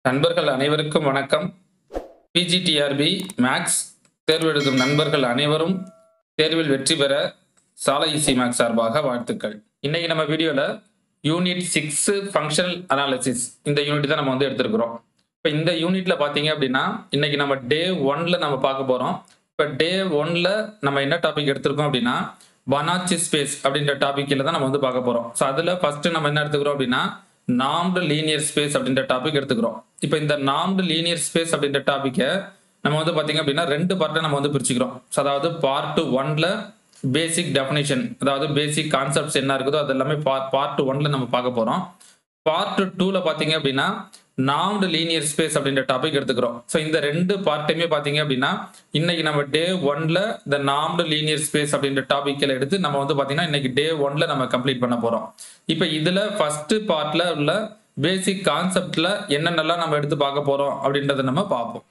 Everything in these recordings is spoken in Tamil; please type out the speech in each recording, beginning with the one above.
நண்பர்கள் அனைவருக்கும் வணக்கம் பிஜிடிஆர்பி மேக்ஸ் தேர்வு எழுதும் நண்பர்கள் அனைவரும் தேர்வில் வெற்றி பெற சாலை இசி மேக்ஸ் சார்பாக வாழ்த்துக்கள் இன்னைக்கு நம்ம வீடியோவில் யூனிட் சிக்ஸ் ஃபங்க்ஷனல் அனாலிசிஸ் இந்த யூனிட் தான் நம்ம வந்து எடுத்திருக்கிறோம் இப்போ இந்த யூனிட்ல பார்த்தீங்க அப்படின்னா இன்னைக்கு நம்ம டே ஒன்ல நம்ம பார்க்க போகிறோம் இப்போ டே ஒன்ல நம்ம என்ன டாபிக் எடுத்திருக்கோம் அப்படின்னா பனாச்சி ஸ்பேஸ் அப்படின்ற டாபிக்ல தான் நம்ம வந்து பார்க்க போகிறோம் ஸோ அதில் ஃபர்ஸ்ட் நம்ம என்ன எடுத்துக்கிறோம் அப்படின்னா நாம்டு லீனியர் ஸ்பேஸ் அப்படின்ற டாபிக் எடுத்துக்கிறோம் இப்போ இந்த நாம்டு லீனியர் ஸ்பேஸ் அப்படின்ற டாபிக்கை நம்ம வந்து பார்த்தீங்க அப்படின்னா ரெண்டு பார்ட்டை நம்ம வந்து பிரிச்சுக்கிறோம் ஸோ அதாவது பார்ட் ஒன்ல பேசிக் டெஃபினேஷன் அதாவது பேசிக் கான்செப்ட்ஸ் என்ன இருக்குதோ அது எல்லாமே பார்ட் ஒன்ல நம்ம பார்க்க போகிறோம் பார்ட் டூல பார்த்தீங்க அப்படின்னா நாம்டு லீனியர் ஸ்பேஸ் அப்படின்ற டாபிக் எடுத்துக்கிறோம் ஸோ இந்த ரெண்டு பார்ட்டையுமே பார்த்தீங்க அப்படின்னா இன்னைக்கு நம்ம டே ஒன்ல இந்த நாம்டு லீனியர் ஸ்பேஸ் அப்படின்ற டாபிக்கில் எடுத்து நம்ம வந்து பார்த்தீங்கன்னா இன்னைக்கு டே ஒன்ல நம்ம கம்ப்ளீட் பண்ண போறோம் இப்போ இதுல ஃபர்ஸ்ட் பார்ட்ல உள்ள பேசிக் கான்செப்ட்ல என்னென்னலாம் நம்ம எடுத்து பார்க்க போறோம் அப்படின்றத நம்ம பார்ப்போம்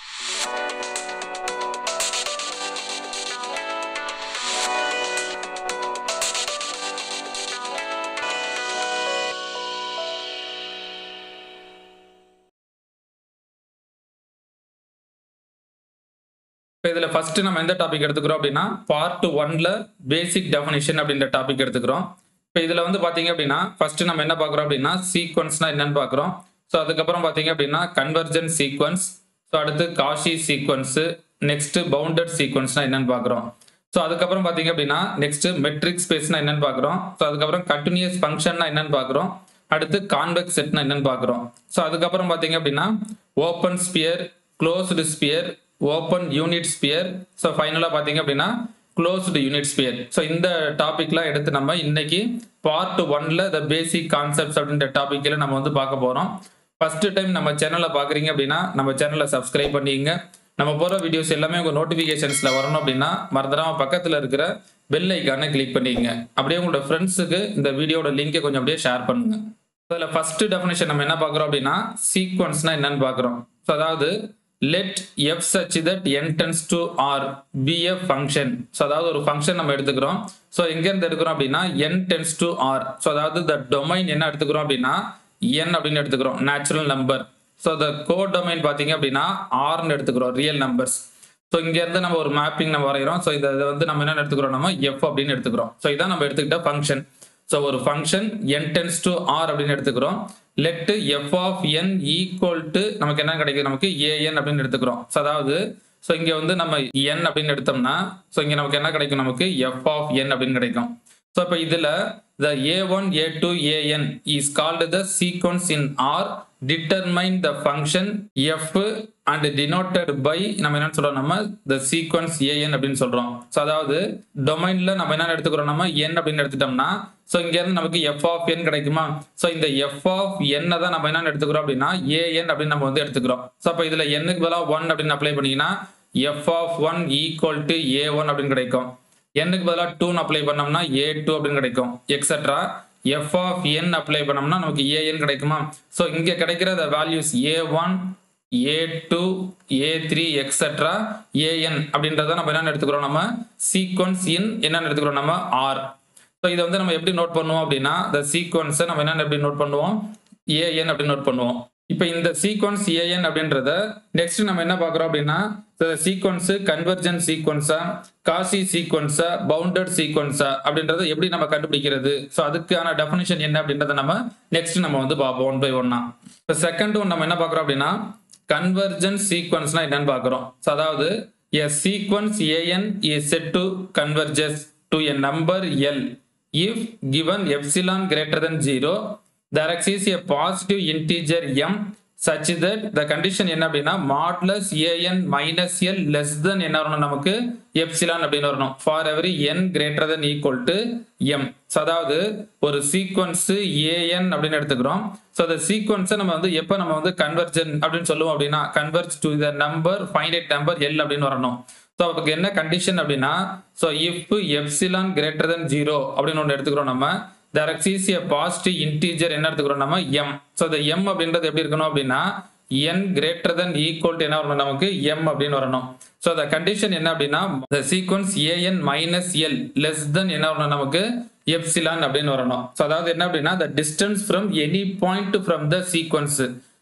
இப்போ இதில் ஃபர்ஸ்ட் நம்ம எந்த டாபிக் எடுத்துக்கிறோம் அப்படின்னா பார்ட் ஒன்ல பேசிக் டெஃபினிஷன் அப்படின்ற டாபிக் எடுத்துக்கிறோம் இப்போ இதில் வந்து பார்த்தீங்க அப்படின்னா ஃபர்ஸ்ட் நம்ம என்ன பார்க்குறோம் அப்படின்னா சீக்வன்ஸ்னா என்னன்னு பார்க்குறோம் ஸோ அதுக்கப்புறம் பார்த்தீங்க அப்படின்னா கன்வர்ஜன் சீக்வன்ஸ் ஸோ அடுத்து காஷி சீக்வன்ஸு நெக்ஸ்ட் பவுண்டட் சீக்வன்ஸ்னா என்னன்னு பார்க்குறோம் ஸோ அதுக்கப்புறம் பார்த்தீங்க அப்படின்னா நெக்ஸ்ட் மெட்ரிக் ஸ்பேஸ்னா என்னன்னு பார்க்குறோம் ஸோ அதுக்கப்புறம் கண்டினியூஸ் ஃபங்க்ஷன்னா என்னன்னு பார்க்குறோம் அடுத்து கான்வெக்ஸ் செட்னா என்னன்னு பார்க்குறோம் ஸோ அதுக்கப்புறம் பார்த்தீங்க அப்படின்னா open sphere closed sphere open unit sphere so ஃபைனலாக பார்த்தீங்க அப்படின்னா க்ளோஸ்டு யூனிட் ஸ்பியர் ஸோ இந்த டாபிக்லாம் எடுத்து நம்ம இன்னைக்கு பார்ட் ஒன்ல த பேசிக் கான்செப்ட்ஸ் அப்படின்ற டாபிக்கில் நம்ம வந்து பார்க்க போகிறோம் ஃபர்ஸ்ட் டைம் நம்ம சேனலை பார்க்குறீங்க அப்படின்னா நம்ம சேனலை சப்ஸ்கிரைப் பண்ணிக்கங்க நம்ம போகிற வீடியோஸ் எல்லாமே உங்கள் நோட்டிஃபிகேஷன்ஸில் வரணும் அப்படின்னா மறந்துடாம பக்கத்தில் இருக்கிற பெல் ஐக்கானை கிளிக் பண்ணிக்கங்க அப்படியே உங்களோட ஃப்ரெண்ட்ஸுக்கு இந்த வீடியோட லிங்கை கொஞ்சம் அப்படியே ஷேர் பண்ணுங்க அதில் ஃபர்ஸ்ட் டெஃபினேஷன் நம்ம என்ன பார்க்குறோம் அப்படின்னா சீக்வன்ஸ்னா என்னன்னு பார்க்குறோம் ஸோ அதாவது let f such that N tends to R be a function so அதாவது ஒரு ஃபங்க்ஷன் நம்ம எடுத்துக்கிறோம் ஸோ எங்கேருந்து எடுக்கிறோம் அப்படின்னா N tends to R so அதாவது த டொமைன் என்ன எடுத்துக்கிறோம் அப்படின்னா என் அப்படின்னு எடுத்துக்கிறோம் natural number so the co domain பார்த்தீங்க அப்படின்னா ஆர்னு எடுத்துக்கிறோம் ரியல் நம்பர்ஸ் ஸோ இங்கேருந்து நம்ம ஒரு மேப்பிங் நம்ம வரைகிறோம் ஸோ இதை இதை வந்து நம்ம என்ன எடுத்துக்கிறோம் நம்ம எஃப் அப்படின்னு எடுத்துக்கிறோம் ஸோ இதான் நம்ம எடுத்துக்கிட்ட ஃபங்க்ஷன் ஸோ ஒரு function N tends to R அப்படின்னு எடுத்துக்கிறோம் let f of N equal to நமக்கு என்ன கிடைக்குது நமக்கு ஏஎன் அப்படின்னு எடுத்துக்கிறோம் ஸோ அதாவது ஸோ இங்கே வந்து நம்ம என் அப்படின்னு எடுத்தோம்னா ஸோ இங்கே நமக்கு என்ன கிடைக்கும் நமக்கு எஃப் ஆஃப் என் அப்படின்னு கிடைக்கும் ஸோ இப்போ இதில் the A one A two A N is called the sequence in R determine the function f and denoted by நம்ம என்ன சொல்றோம் நம்ம த சீக்வன்ஸ் ஏஎன் அப்படின்னு சொல்றோம் ஸோ அதாவது டொமைன்ல நம்ம என்ன எடுத்துக்கிறோம் நம்ம என் அப்படின்னு எடுத்துட்டோம்னா ஸோ இங்க இருந்து நமக்கு எஃப் ஆஃப் என் கிடைக்குமா ஸோ இந்த எஃப் ஆஃப் என்ன தான் நம்ம என்ன எடுத்துக்கிறோம் அப்படின்னா ஏஎன் அப்படின்னு நம்ம வந்து எடுத்துக்கிறோம் ஸோ அப்போ இதுல எண்ணுக்கு பதிலாக ஒன் அப்படின்னு அப்ளை பண்ணீங்கன்னா f of one equal to A one அப்படின்னு கிடைக்கும் எண்ணுக்கு பதிலாக டூன்னு அப்ளை பண்ணோம்னா ஏ டூ அப்படின்னு கிடைக்கும் etcetera f of N apply பண்ணோம்னா நமக்கு ஏஎன் கிடைக்குமா ஸோ இங்கே கிடைக்கிற the values A one A two A three etcetera A N அப்படின்றத நம்ம என்ன எடுத்துக்கிறோம் நம்ம சீக்வன்ஸ் இன் என்னன்னு எடுத்துக்கிறோம் நம்ம ஆர் ஸோ இதை வந்து நம்ம எப்படி நோட் பண்ணுவோம் அப்படின்னா இந்த சீக்வன்ஸை நம்ம என்னென்ன எப்படி நோட் பண்ணுவோம் ஏஎன் அப்படின்னு நோட் பண்ணுவோம் இப்போ இந்த சீக்வன்ஸ் ஏஎன் அப்படின்றத நெக்ஸ்ட் நம்ம என்ன பார்க்குறோம் அப்படின்னா சீக்வன்ஸ் கன்வர்ஜன் சீக்வன்ஸா காசி சீக்வன்ஸா பவுண்டட் சீக்வன்ஸா அப்படின்றத எப்படி நம்ம கண்டுபிடிக்கிறது ஸோ அதுக்கான டெஃபினிஷன் என்ன அப்படின்றத நம்ம நெக்ஸ்ட் நம்ம வந்து பார்ப்போம் ஒன் பை ஒன்னா இப்போ செகண்ட் ஒன் நம்ம என்ன பார்க்குறோம் அப்படின்னா கன்வர்ஜன் சீக்வன்ஸ்னா என்னன்னு பார்க்குறோம் ஸோ அதாவது a sequence a n is said to converges to a number l if given epsilon greater than zero there exists a positive integer m such that the condition என்ன அப்படின்னா modulus an minus l less than என்ன வரணும் நமக்கு எப்சிலான் அப்படின்னு வரணும் for every n greater than equal to m so அதாவது ஒரு சீக்வன்ஸ் an அப்படின்னு எடுத்துக்கிறோம் ஸோ அந்த சீக்வன்ஸை நம்ம வந்து எப்போ நம்ம வந்து கன்வர்ஜன் அப்படின்னு சொல்லுவோம் அப்படின்னா converge to the number finite number l அப்படின்னு வரணும் ஸோ அதுக்கு என்ன கண்டிஷன் அப்படின்னா so if epsilon greater than zero அப்படின்னு ஒன்று எடுத்துக்கிறோம் நம்ம there exists a positive integer என்ன எடுத்துக்கிறோம் நம்ம m ஸோ இந்த m அப்படின்றது எப்படி இருக்கணும் அப்படின்னா n greater than equal to என்ன வரணும் நமக்கு m அப்படின்னு வரணும் ஸோ the கண்டிஷன் என்ன அப்படின்னா the sequence an minus l less than என்ன வரணும் நமக்கு எப்சிலான் அப்படின்னு வரணும் ஸோ அதாவது என்ன அப்படின்னா the distance from any point from the sequence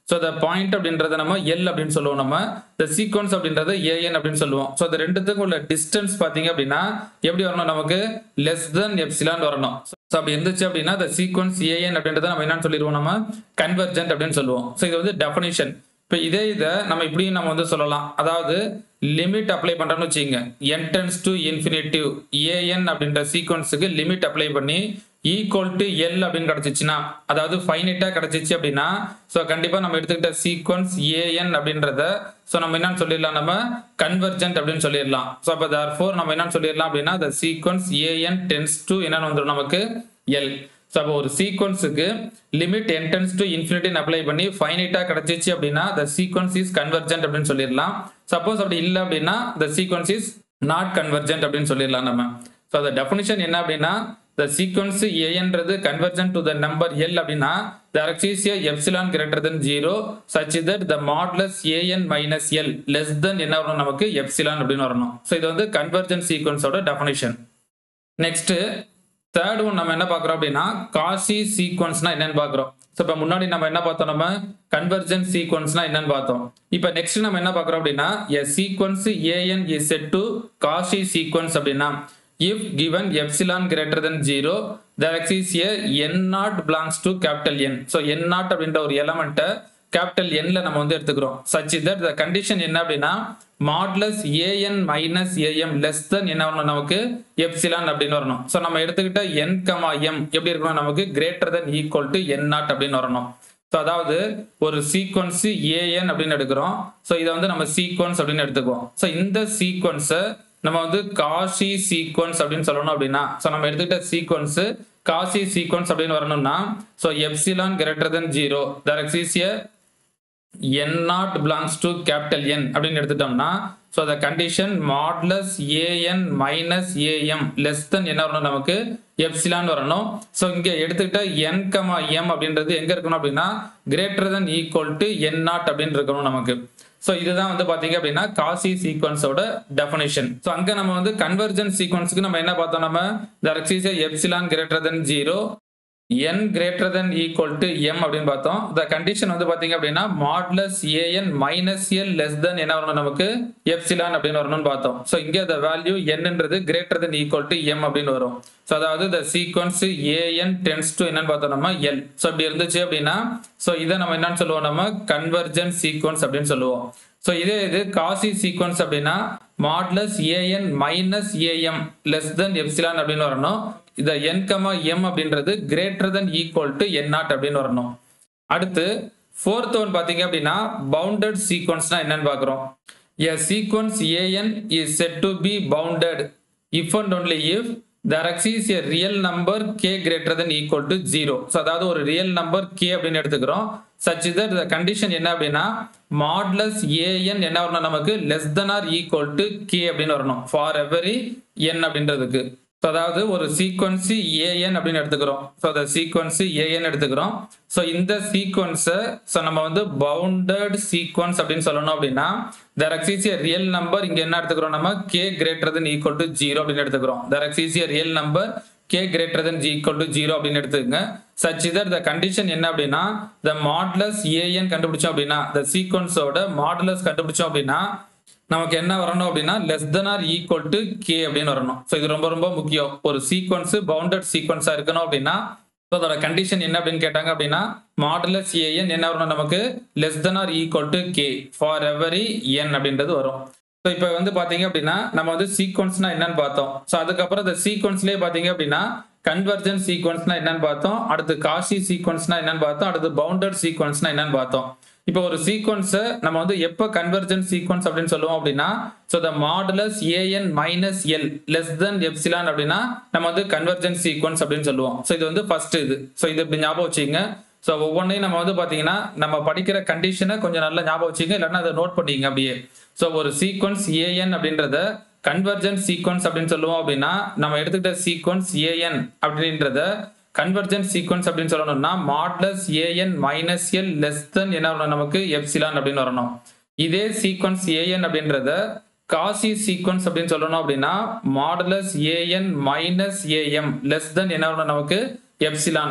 so the point அப்படின்றத நம்ம எல் அப்படின்னு சொல்லுவோம் நம்ம த சீக்வன்ஸ் அப்படின்றத ஏஎன் அப்படின்னு சொல்லுவோம் ஸோ இந்த ரெண்டுத்துக்கும் உள்ள டிஸ்டன்ஸ் பார்த்தீங்க அப்படின்னா எப்படி வரணும் நமக்கு லெஸ் தென் எப்சிலான் வரணும் ஸோ அப்படி இருந்துச்சு அப்படின்னா த சீக்வன்ஸ் ஏஎன் அப்படின்றத நம்ம என்னன்னு சொல்லிடுவோம் நம்ம கன்வர்ஜென்ட் அப்படின்னு சொல்லுவோம் ஸோ இது வந்து டெஃபனிஷன் இப்போ இதே இதை நம்ம இப்படியும் நம்ம வந்து சொல்லலாம் அதாவது லிமிட் அப்ளை பண்ணுறோம்னு வச்சுங்க என்டென்ஸ் டு இன்ஃபினிட்டிவ் ஏஎன் அப்படின்ற சீக்வன்ஸுக்கு லிமிட் அப்ளை பண்ணி ஈக்குவல் டு எல் அப்படின்னு கிடச்சிச்சுன்னா அதாவது ஃபைனைட்டாக கிடச்சிச்சு அப்படின்னா ஸோ கண்டிப்பாக நம்ம எடுத்துக்கிட்ட சீக்வன்ஸ் ஏஎன் அப்படின்றத ஸோ நம்ம என்னன்னு சொல்லிடலாம் நம்ம கன்வர்ஜென்ட் அப்படின்னு சொல்லிடலாம் ஸோ அப்போ தார் ஃபோர் நம்ம என்னன்னு சொல்லிடலாம் அப்படின்னா the sequence a n tends to என்னன்னு வந்துடும் நமக்கு எல் ஸோ அப்போ ஒரு சீக்வன்ஸுக்கு லிமிட் என்டென்ஸ் டு இன்ஃபினிட்டின் அப்ளை பண்ணி ஃபைனைட்டாக கிடச்சிச்சு அப்படின்னா த சீக்வன்ஸ் இஸ் கன்வர்ஜென்ட் அப்படின்னு சொல்லிடலாம் சப்போஸ் அப்படி இல்லை அப்படின்னா the sequence is not convergent அப்படின்னு சொல்லிடலாம் நம்ம ஸோ அந்த டெஃபினிஷன் என்ன அப்படின்னா த சீக்வன்ஸ் ஏன்றது convergent to the number l அப்படின்னா த அரக்சீசியா epsilon greater than zero such that the modulus a n minus l less than என்ன வரணும் நமக்கு எப்சிலான் அப்படின்னு வரணும் ஸோ இது வந்து கன்வர்ஜன் சீக்வன்ஸோட டெஃபினிஷன் நெக்ஸ்ட் தேர்ட் ஒன் நம்ம என்ன பார்க்குறோம் அப்படின்னா காசி சீக்வன்ஸ்னா என்னன்னு பார்க்குறோம் ஸோ இப்போ முன்னாடி நம்ம என்ன பார்த்தோம் நம்ம கன்வர்ஜன் சீக்வன்ஸ்னா என்னன்னு பார்த்தோம் இப்போ நெக்ஸ்ட் நம்ம என்ன பார்க்குறோம் அப்படின்னா a sequence a n is said to Cauchy sequence அப்படின்னா if given epsilon greater than 0 there exists a n naught belongs to capital N so n naught அப்படின்ற ஒரு எலமெண்ட்டை கேபிட்டல் என்ல நம்ம வந்து எடுத்துக்கிறோம் சச் தட் த கண்டிஷன் என்ன அப்படின்னா modulus a n minus a m less than என்ன வரணும் நமக்கு எப்சிலான் அப்படின்னு வரணும் ஸோ நம்ம எடுத்துக்கிட்ட என் கமா எம் எப்படி இருக்கணும் நமக்கு greater than equal to n naught அப்படின்னு வரணும் ஸோ அதாவது ஒரு சீக்வன்ஸ் ஏஎன் அப்படின்னு எடுக்கிறோம் ஸோ இதை வந்து நம்ம சீக்வன்ஸ் அப்படின்னு எடுத்துக்குவோம் ஸோ இந்த சீக்வன்ஸை நம்ம வந்து காசி சீக்வன்ஸ் அப்படின்னு சொல்லணும் அப்படின்னா ஸோ நம்ம எடுத்துக்கிட்ட சீக்வன்ஸ் காசி சீக்வன்ஸ் அப்படின்னு வரணும்னா so epsilon greater than zero there exists n naught belongs to capital N அப்படின்னு எடுத்துட்டோம்னா so the condition modulus a n minus a m less than என்ன வரணும் நமக்கு எப்சிலான் வரணும் ஸோ இங்கே எடுத்துக்கிட்ட என் கமா எம் அப்படின்றது எங்கே இருக்கணும் அப்படின்னா greater than equal to n naught அப்படின்னு இருக்கணும் நமக்கு ஸோ இதுதான் வந்து பார்த்தீங்க அப்படின்னா காசி சீக்வன்ஸோட டெஃபினேஷன் ஸோ அங்கே நம்ம வந்து கன்வர்ஜன் சீக்வன்ஸுக்கு நம்ம என்ன பார்த்தோம் நம்ம there exists epsilon greater than zero n greater than equal to M அப்படின்னு பார்த்தோம் த கண்டிஷன் வந்து பார்த்தீங்க அப்படின்னா modulus a n minus l less than என்ன வரணும் நமக்கு எப்சிலான் அப்படின்னு வரணும்னு பார்த்தோம் ஸோ இங்கே த வேல்யூ என்னன்றது greater than equal to M அப்படின்னு வரும் ஸோ அதாவது the sequence a n tends to என்னன்னு பார்த்தோம் நம்ம எல் ஸோ இப்படி இருந்துச்சு அப்படின்னா ஸோ இதை நம்ம என்னன்னு சொல்லுவோம் நம்ம கன்வர்ஜன் சீக்வன்ஸ் அப்படின்னு சொல்லுவோம் ஸோ இதே இது காசி சீக்வன்ஸ் அப்படின்னா modulus a n minus a m less than epsilon அப்படின்னு வரணும் இந்த என் கமா எம் அப்படின்றது greater than equal to n naught அப்படின்னு வரணும் அடுத்து ஃபோர்த் ஒன் பார்த்தீங்க அப்படின்னா பவுண்டட் சீக்வன்ஸ்னா என்னன்னு பார்க்குறோம் a sequence a n is said to be bounded if and only if there exists a real number k greater than equal to 0 so அதாவது ஒரு ரியல் நம்பர் k அப்படின்னு எடுத்துக்கிறோம் such that the condition என்ன அப்படின்னா மாட்லஸ் ஏஎன் என்ன வரணும் நமக்கு less than or equal to k அப்படின்னு வரணும் ஃபார் எவரி n அப்படின்றதுக்கு ஸோ அதாவது ஒரு சீக்வன்ஸு ஏஎன் அப்படின்னு எடுத்துக்கிறோம் ஸோ அந்த சீக்வன்ஸு ஏஎன் எடுத்துக்கிறோம் ஸோ இந்த சீக்வன்ஸை ஸோ நம்ம வந்து பவுண்டட் சீக்வன்ஸ் அப்படின்னு சொல்லணும் அப்படின்னா there exists a real number இங்கே என்ன எடுத்துக்கிறோம் நம்ம k greater than equal to zero அப்படின்னு எடுத்துக்கிறோம் there exists a real number k greater than equal to zero அப்படின்னு எடுத்துக்கங்க சச் இதர் த கண்டிஷன் என்ன அப்படின்னா த மாட்லஸ் ஏஎன் கண்டுபிடிச்சோம் அப்படின்னா த சீக்வன்ஸோட மாடுலஸ் கண்டுபிடிச்சோம் அப்படின்னா நமக்கு என்ன வரணும் அப்படின்னா less than or equal to k அப்படின்னு வரணும் ஸோ இது ரொம்ப ரொம்ப முக்கியம் ஒரு சீக்வன்ஸ் பவுண்டட் சீக்வன்ஸா இருக்கணும் அப்படின்னா ஸோ அதோட கண்டிஷன் என்ன அப்படின்னு கேட்டாங்க அப்படின்னா மாடுலஸ் ஏஎன் என்ன வரணும் நமக்கு less than or equal to k for every n அப்படின்றது வரும் ஸோ இப்போ வந்து பார்த்தீங்க அப்படின்னா நம்ம வந்து சீக்வன்ஸ்னா என்னன்னு பார்த்தோம் ஸோ அதுக்கப்புறம் இந்த சீக்வன்ஸ்லேயே பார்த்தீங்க அப்படின்னா கன்வர்ஜன் சீக்வன்ஸ்னா என்னன்னு பார்த்தோம் அடுத்து காசி சீக்வன்ஸ்னா என்னன்னு பார்த்தோம் அடுத்து பவுண்டட் சீக்வன்ஸ்னா என்னன்னு பார்த்தோம் இப்போ ஒரு சீக்வன்ஸை நம்ம வந்து எப்போ கன்வர்ஜன் சீக்வன்ஸ் அப்படின்னு சொல்லுவோம் அப்படின்னா so the modulus a n minus l less than epsilon அப்படின்னா நம்ம வந்து கன்வர்ஜன் சீக்வன்ஸ் அப்படின்னு சொல்லுவோம் ஸோ இது வந்து ஃபர்ஸ்ட் இது ஸோ இது இப்படி ஞாபகம் வச்சுங்க ஸோ ஒவ்வொன்றையும் நம்ம வந்து பார்த்தீங்கன்னா நம்ம படிக்கிற கண்டிஷனை கொஞ்சம் நல்லா ஞாபகம் வச்சுங்க இல்லைன்னா அதை நோட் பண்ணிங்க அப்படியே ஸோ ஒரு சீக்வன்ஸ் ஏஎன் அப்படின்றத கன்வர்ஜன் சீக்வன்ஸ் அப்படின்னு சொல்லுவோம் அப்படின்னா நம்ம எடுத்துக்கிட்ட சீக்வன்ஸ் ஏஎன் அப்படின்றத கன்வர்ஜன் சீக்வன்ஸ் அப்படின்னு சொல்லணும்னா modulus a n minus l less than என்ன வரணும் நமக்கு எப்சிலான் அப்படின்னு வரணும் இதே சீக்வன்ஸ் ஏஎன் அப்படின்றத காசி சீக்வன்ஸ் அப்படின்னு சொல்லணும் அப்படின்னா modulus a n minus a m less than என்ன வரணும் நமக்கு எப்சிலான்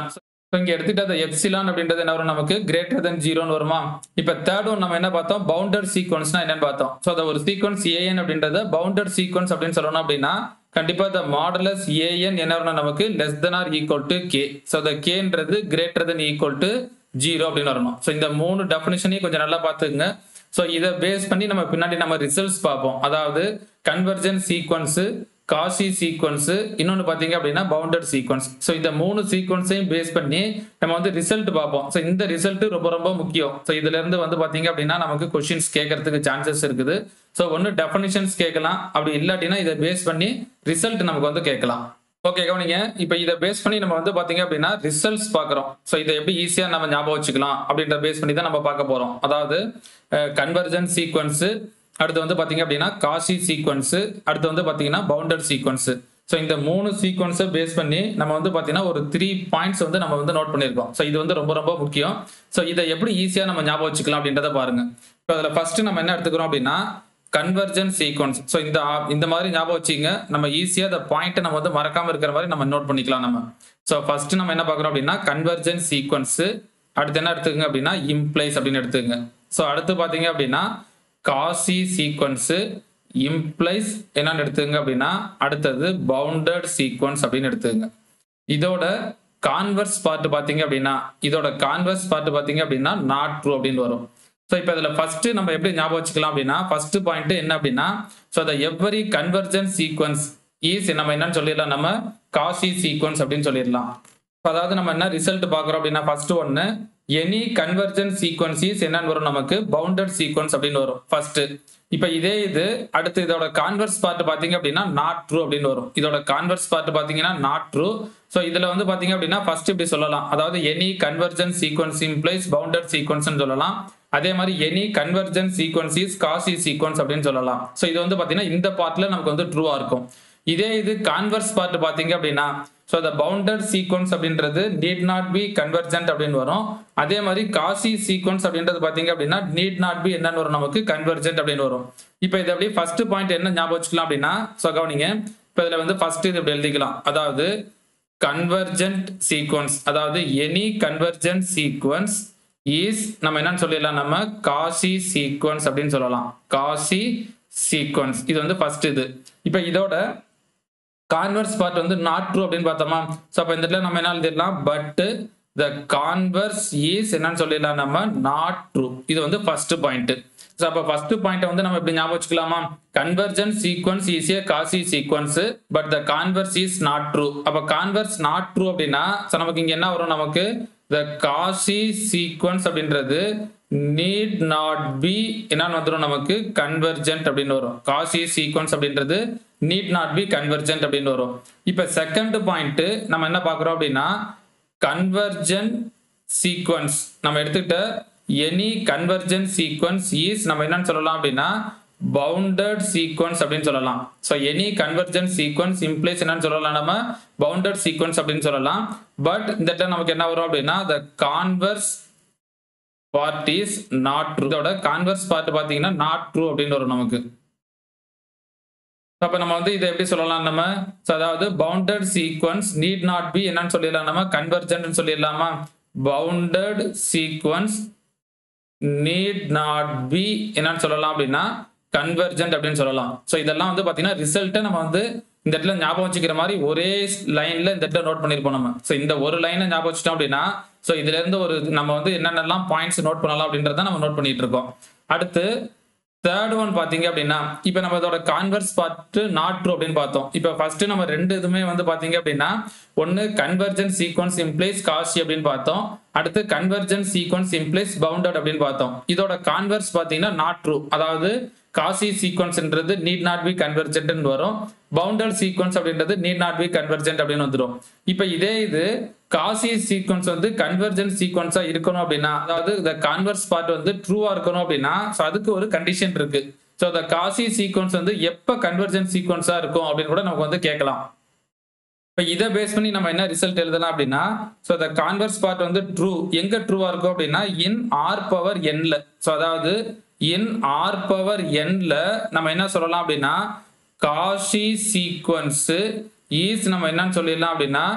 இப்போ இங்கே எடுத்துக்கிட்டு அந்த எப்சிலான் அப்படின்றது என்ன வரும் நமக்கு கிரேட்டர் தென் ஜீரோன்னு வருமா இப்போ தேர்ட் ஒன் நம்ம என்ன பார்த்தோம் பவுண்டர் சீக்வன்ஸ்னா என்னன்னு பார்த்தோம் ஸோ அந்த ஒரு சீக்வன்ஸ் ஏஎன் அப்படின்றத பவுண்டர் சீக்வன்ஸ் அப்படின்னு சொல்லணும் அப்படின்னா கண்டிப்பா இந்த மாடலஸ் ஏஎன் என்ன வரணும் நமக்கு less than or equal to k so அந்த கேன்றது greater than equal to zero அப்படின்னு வரணும் ஸோ இந்த மூணு டெஃபினிஷனையும் கொஞ்சம் நல்லா பார்த்துக்குங்க ஸோ இதை பேஸ் பண்ணி நம்ம பின்னாடி நம்ம ரிசல்ட்ஸ் பார்ப்போம் அதாவது கன்வர்ஜன் சீக்வன்ஸு காசி சீக்வன்ஸு இன்னொன்று பார்த்தீங்க அப்படின்னா பவுண்டட் சீக்வன்ஸ் ஸோ இந்த மூணு சீக்வன்ஸையும் பேஸ் பண்ணி நம்ம வந்து ரிசல்ட் பார்ப்போம் ஸோ இந்த ரிசல்ட் ரொம்ப ரொம்ப முக்கியம் ஸோ இதுல இருந்து வந்து பார்த்தீங்க அப்படின்னா நமக்கு கொஷின்ஸ் கேட்கறதுக்கு சான்சஸ் இருக்குது ஸோ ஒன்று டெஃபனிஷன்ஸ் கேட்கலாம் அப்படி இல்லாட்டினா இதை பேஸ் பண்ணி ரிசல்ட் நமக்கு வந்து கேட்கலாம் ஓகே கவனிங்க இப்போ இதை பேஸ் பண்ணி நம்ம வந்து பார்த்தீங்க அப்படின்னா ரிசல்ட்ஸ் பார்க்குறோம் ஸோ இதை எப்படி ஈஸியாக நம்ம ஞாபகம் வச்சுக்கலாம் அப்படின்ற பேஸ் பண்ணி தான் நம்ம பார்க்க போகிறோம் அதாவது கன்வர்ஜன் சீக்வன்ஸு அடுத்து வந்து பார்த்தீங்க அப்படின்னா காசி சீக்வன்ஸு அடுத்து வந்து பார்த்தீங்கன்னா பவுண்டர் சீக்வன்ஸு ஸோ இந்த மூணு சீக்வன்ஸை பேஸ் பண்ணி நம்ம வந்து பார்த்தீங்கன்னா ஒரு த்ரீ பாயிண்ட்ஸ் வந்து நம்ம வந்து நோட் பண்ணியிருக்கோம் ஸோ இது வந்து ரொம்ப ரொம்ப முக்கியம் ஸோ இதை எப்படி ஈஸியாக நம்ம ஞாபகம் வச்சுக்கலாம் அப்படின்றத பாருங்க இப்போ அதில் ஃபர்ஸ்ட் நம்ம என்ன எடுத்துக்கிறோம் அப்படின்னா கன்வர்ஜன் சீக்வன்ஸ் ஸோ இந்த இந்த மாதிரி ஞாபகம் வச்சுங்க நம்ம ஈஸியாக அந்த பாயிண்ட்டை நம்ம வந்து மறக்காம இருக்கிற மாதிரி நம்ம நோட் பண்ணிக்கலாம் நம்ம ஸோ ஃபர்ஸ்ட் நம்ம என்ன பார்க்குறோம் அப்படின்னா கன்வர்ஜன் சீக்வன்ஸு அடுத்து என்ன எடுத்துக்கங்க அப்படின்னா இம்ப்ளைஸ் அப்படின்னு எடுத்துக்கங்க ஸோ அடுத்து பார்த்தீங்க அப்படின்னா காசி சீக்வன்ஸு இம்ப்ளைஸ் என்னன்னு எடுத்துங்க அப்படின்னா அடுத்தது பவுண்டட் சீக்வன்ஸ் அப்படின்னு எடுத்துங்க இதோட கான்வர்ஸ் பார்ட் பார்த்தீங்க அப்படின்னா இதோட கான்வர்ஸ் பார்ட் பார்த்தீங்க அப்படின்னா நாட் ட்ரூ அப்படின்னு வரும் ஸோ இப்போ இதில் ஃபர்ஸ்ட் நம்ம எப்படி ஞாபகம் வச்சுக்கலாம் அப்படின்னா ஃபர்ஸ்ட் பாயிண்ட் என்ன அப்படின்னா so the every convergent sequence is நம்ம என்னன்னு சொல்லிடலாம் நம்ம காசி சீக்வன்ஸ் அப்படின்னு சொல்லிடலாம் அதாவது நம்ம என்ன ரிசல்ட் பார்க்குறோம் அப்படின்னா ஃபர்ஸ்ட் ஒன்று எனி கன்வர்ஜன் சீக்வன்ஸ் என்னன்னு வரும் நமக்கு பவுண்டட் சீக்வன்ஸ் அப்படின்னு வரும் ஃபர்ஸ்ட் இப்போ இதே இது அடுத்து இதோட கான்வர்ஸ் பார்ட் பார்த்தீங்க அப்படின்னா நாட் ட்ரூ அப்படின்னு வரும் இதோட கான்வர்ஸ் பார்ட் பார்த்தீங்கன்னா நாட் ட்ரூ ஸோ இதில் வந்து பார்த்தீங்க அப்படின்னா ஃபர்ஸ்ட் இப்படி சொல்லலாம் அதாவது any convergent sequence implies bounded சீக்வன்ஸ்னு சொல்லலாம் அதே மாதிரி any convergent sequence is Cauchy sequence அப்படின்னு சொல்லலாம் ஸோ இது வந்து பார்த்தீங்கன்னா இந்த பார்ட்ல நமக்கு வந்து ட்ரூவா இருக்கும் இதே இது கான்வர்ஸ் பார்ட் பார்த்தீங்க அப்படின்னா ஸோ அந்த பவுண்டட் சீக்வன்ஸ் அப்படின்றது நீட் நாட் பி கன்வர்ஜென்ட் அப்படின்னு வரும் அதே மாதிரி காசி சீக்வன்ஸ் அப்படின்றது பார்த்தீங்க அப்படின்னா நீட் நாட் பி என்னன்னு வரும் நமக்கு கன்வர்ஜென்ட் அப்படின்னு வரும் இப்போ இது அப்படியே ஃபர்ஸ்ட் பாயிண்ட் என்ன ஞாபகம் வச்சுக்கலாம் அப்படின்னா ஸோ கவனிங்க இப்போ இதில் வந்து ஃபர்ஸ்ட் இது இப்படி எழுதிக்கலாம் அதாவது கன்வர்ஜென்ட் சீக்வன்ஸ் அதாவது எனி கன்வர்ஜென்ட் சீக்வன்ஸ் இஸ் நம்ம என்னன்னு சொல்லிடலாம் நம்ம காசி சீக்வன்ஸ் அப்படின்னு சொல்லலாம் காசி சீக்வன்ஸ் இது வந்து ஃபர்ஸ்ட் இது இப்போ இதோட கான்வர்ஸ் பார்ட் வந்து நாட் ட்ரூ அப்படின்னு பார்த்தோமா ஸோ அப்போ இந்த இடத்துல நம்ம என்ன எழுதிடலாம் பட் த கான்வர்ஸ் ஈஸ் என்னன்னு சொல்லிடலாம் நம்ம நாட் ட்ரூ இது வந்து ஃபர்ஸ்ட் பாயிண்ட் ஸோ அப்போ ஃபர்ஸ்ட் பாயிண்ட் வந்து நம்ம இப்படி ஞாபகம் வச்சுக்கலாமா convergent sequence is a Cauchy sequence but the converse is not true அப்போ கான்வர்ஸ் நாட் ட்ரூ அப்படின்னா ஸோ நமக்கு இங்கே என்ன வரும் நமக்கு த காசி சீக்வன்ஸ் அப்படின்றது நீட் நாட் பி என்னன்னு வந்துடும் நமக்கு கன்வர்ஜென்ட் அப்படின்னு வரும் காசி சீக்வன்ஸ் அப்படின்றது நீட் நாட் பி கன்வர்ஜென்ட் அப்படின்னு வரும் இப்போ செகண்ட் பாயிண்ட் நம்ம என்ன பார்க்குறோம் அப்படின்னா கன்வர்ஜன் சீக்வன்ஸ் நம்ம எடுத்துக்கிட்ட எனி கன்வர்ஜன் சீக்வன்ஸ் ஈஸ் நம்ம என்னன்னு சொல்லலாம் அப்படின்னா பவுண்டட் சீக்வன்ஸ் அப்படின்னு சொல்லலாம் so any convergent sequence implies என்னன்னு சொல்லலாம் நம்ம பவுண்டட் சீக்வன்ஸ் அப்படின்னு சொல்லலாம் பட் இந்த இடத்துல நமக்கு என்ன வரும் அப்படின்னா the converse part is not true இதோட கான்வர்ஸ் பார்ட் பார்த்தீங்கன்னா நாட் ட்ரூ அப்படின்னு வரும் நமக்கு அப்ப நம்ம வந்து இதை எப்படி சொல்லலாம் நம்ம ஸோ அதாவது bounded sequence need not be என்னன்னு சொல்லிடலாம் நம்ம கன்வர்ஜென்ட் சொல்லிடலாமா bounded sequence need not be என்னன்னு சொல்லலாம் அப்படின்னா கன்வர்ஜென்ட் அப்படின்னு சொல்லலாம் ஸோ இதெல்லாம் வந்து பார்த்தீங்கன்னா ரிசல்ட்டை நம்ம வந்து இந்த இடத்துல ஞாபகம் வச்சுக்கிற மாதிரி ஒரே லைன்ல இந்த இடத்துல நோட் பண்ணிருப்போம் நம்ம ஸோ இந்த ஒரு லைனை ஞாபகம் வச்சுட்டோம் அப்படின்னா ஸோ இதுல இருந்து ஒரு நம்ம வந்து என்னென்னலாம் பாயிண்ட்ஸ் நோட் பண்ணலாம் அப்படின்றத நம்ம நோட் பண்ணிட்டு இருக்கோம் அடுத்து தேர்ட் ஒன் பாத்தீங்க அப்படின்னா இப்போ நம்ம இதோட கான்வர்ஸ் பார்த்து நாட் ட்ரூ அப்படின்னு பார்த்தோம் இப்போ ஃபர்ஸ்ட் நம்ம ரெண்டு இதுமே வந்து பாத்தீங்க அப்படின்னா ஒன்னு கன்வர்ஜன் சீக்வன்ஸ் இம்ப்ளேஸ் காசி அப்படின்னு பார்த்தோம் அடுத்து கன்வர்ஜன் சீக்வன்ஸ் இம்ப்ளேஸ் பவுண்டட் அப்படின்னு பார்த்தோம் இதோட கான்வர்ஸ் பாத்தீங்கன்னா நாட் ட்ரூ அதாவது காசி சீக்வன்ஸ்ன்றது நீட் நாட் பி கன்வர்ஜென்ட் வரும் பவுண்டட் சீக்வன்ஸ் அப்படின்றது நீட் நாட் பி கன்வர்ஜென்ட் அப்படின்னு வந்துடும் இப்போ இதே இது காசி சீக்வன்ஸ் வந்து கன்வர்ஜென்ட் சீக்வன்ஸா இருக்கணும் அப்படின்னா அதாவது இந்த கான்வர்ஸ் பார்ட் வந்து ட்ரூவா இருக்கணும் அப்படின்னா ஸோ அதுக்கு ஒரு கண்டிஷன் இருக்கு ஸோ இந்த காசி சீக்வன்ஸ் வந்து எப்போ கன்வர்ஜென்ட் சீக்வன்ஸா இருக்கும் அப்படின்னு கூட நமக்கு வந்து கேட்கலாம் இப்போ இதை பேஸ் பண்ணி நம்ம என்ன ரிசல்ட் எழுதலாம் அப்படின்னா ஸோ இந்த கான்வர்ஸ் பார்ட் வந்து ட்ரூ எங்க ட்ரூவா இருக்கும் அப்படின்னா இன் ஆர் பவர் என்ல ஸோ அதாவது இன் ஆர் பவர் என்ல நம்ம என்ன சொல்லலாம் அப்படின்னா காஷி சீக்வன்ஸ் ஈஸ் நம்ம என்னன்னு சொல்லிடலாம் அப்படின்னா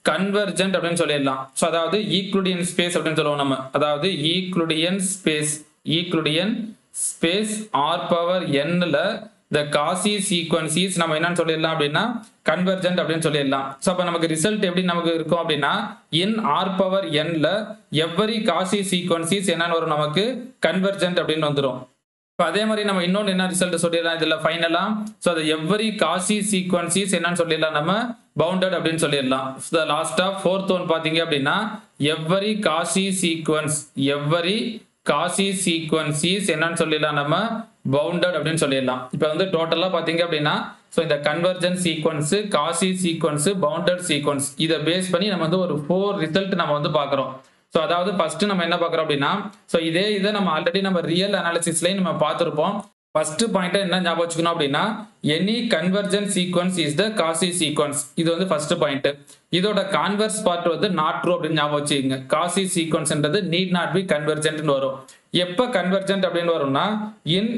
கன்வர்ஜென்ட் அப்படின்னு சொல்லிடலாம் ஸோ அதாவது ஈக்ளுடியன் ஸ்பேஸ் அப்படின்னு சொல்லுவோம் நம்ம அதாவது Euclidean space Euclidean space R power என்னல இந்த காசி சீக்வன்சிஸ் நம்ம என்னன்னு சொல்லிடலாம் அப்படின்னா கன்வர்ஜென்ட் அப்படின்னு சொல்லிடலாம் ஸோ அப்போ நமக்கு ரிசல்ட் எப்படி நமக்கு இருக்கும் அப்படின்னா இன் ஆர் பவர் என்ல எவ்வரி காசி சீக்வன்சிஸ் என்னன்னு வரும் நமக்கு கன்வர்ஜென்ட் அப்படின்னு வந்துடும் இப்போ அதே மாதிரி நம்ம இன்னொன்று என்ன ரிசல்ட் சொல்லிடலாம் இதில் ஃபைனலாக ஸோ அது எவ்வரி காசி சீக்வன்சிஸ் என்னன்னு சொல்லிடலாம் நம்ம பவுண்டட் அப்படின்னு சொல்லிடலாம் த லாஸ்ட்டாக ஃபோர்த் ஒன் பார்த்தீங்க அப்படின்னா every Cauchy sequence every Cauchy sequences என்னன்னு சொல்லிடலாம் நம்ம பவுண்டட் அப்படின்னு சொல்லிடலாம் இப்போ வந்து டோட்டலாக பார்த்தீங்க அப்படின்னா ஸோ இந்த convergent sequence Cauchy sequence bounded sequence இதை பேஸ் பண்ணி நம்ம வந்து ஒரு ஃபோர் ரிசல்ட் நம்ம வந்து பார்க்குறோம் ஸோ அதாவது ஃபர்ஸ்ட் நம்ம என்ன பார்க்குறோம் அப்படின்னா ஸோ இதே இதை நம்ம ஆல்ரெடி நம்ம ரியல் அனாலிசிஸ்லேயும் நம்ம பார்த்துருப்போம் ஃபர்ஸ்ட் பாயிண்ட் என்ன ஞாபகம் வச்சுக்கணும் அப்படின்னா any convergent sequence is the Cauchy sequence இது வந்து ஃபர்ஸ்ட் பாயிண்ட் இதோட கான்வர்ஸ் பார்ட் வந்து நாட் ட்ரூ அப்படின்னு ஞாபகம் வச்சுக்கோங்க காசி சீக்வன்ஸ்ன்றது நீட் நாட் பி கன்வர்ஜென்ட்னு வரும் எப்போ கன்வர்ஜென்ட் அப்படின்னு வரும்னா in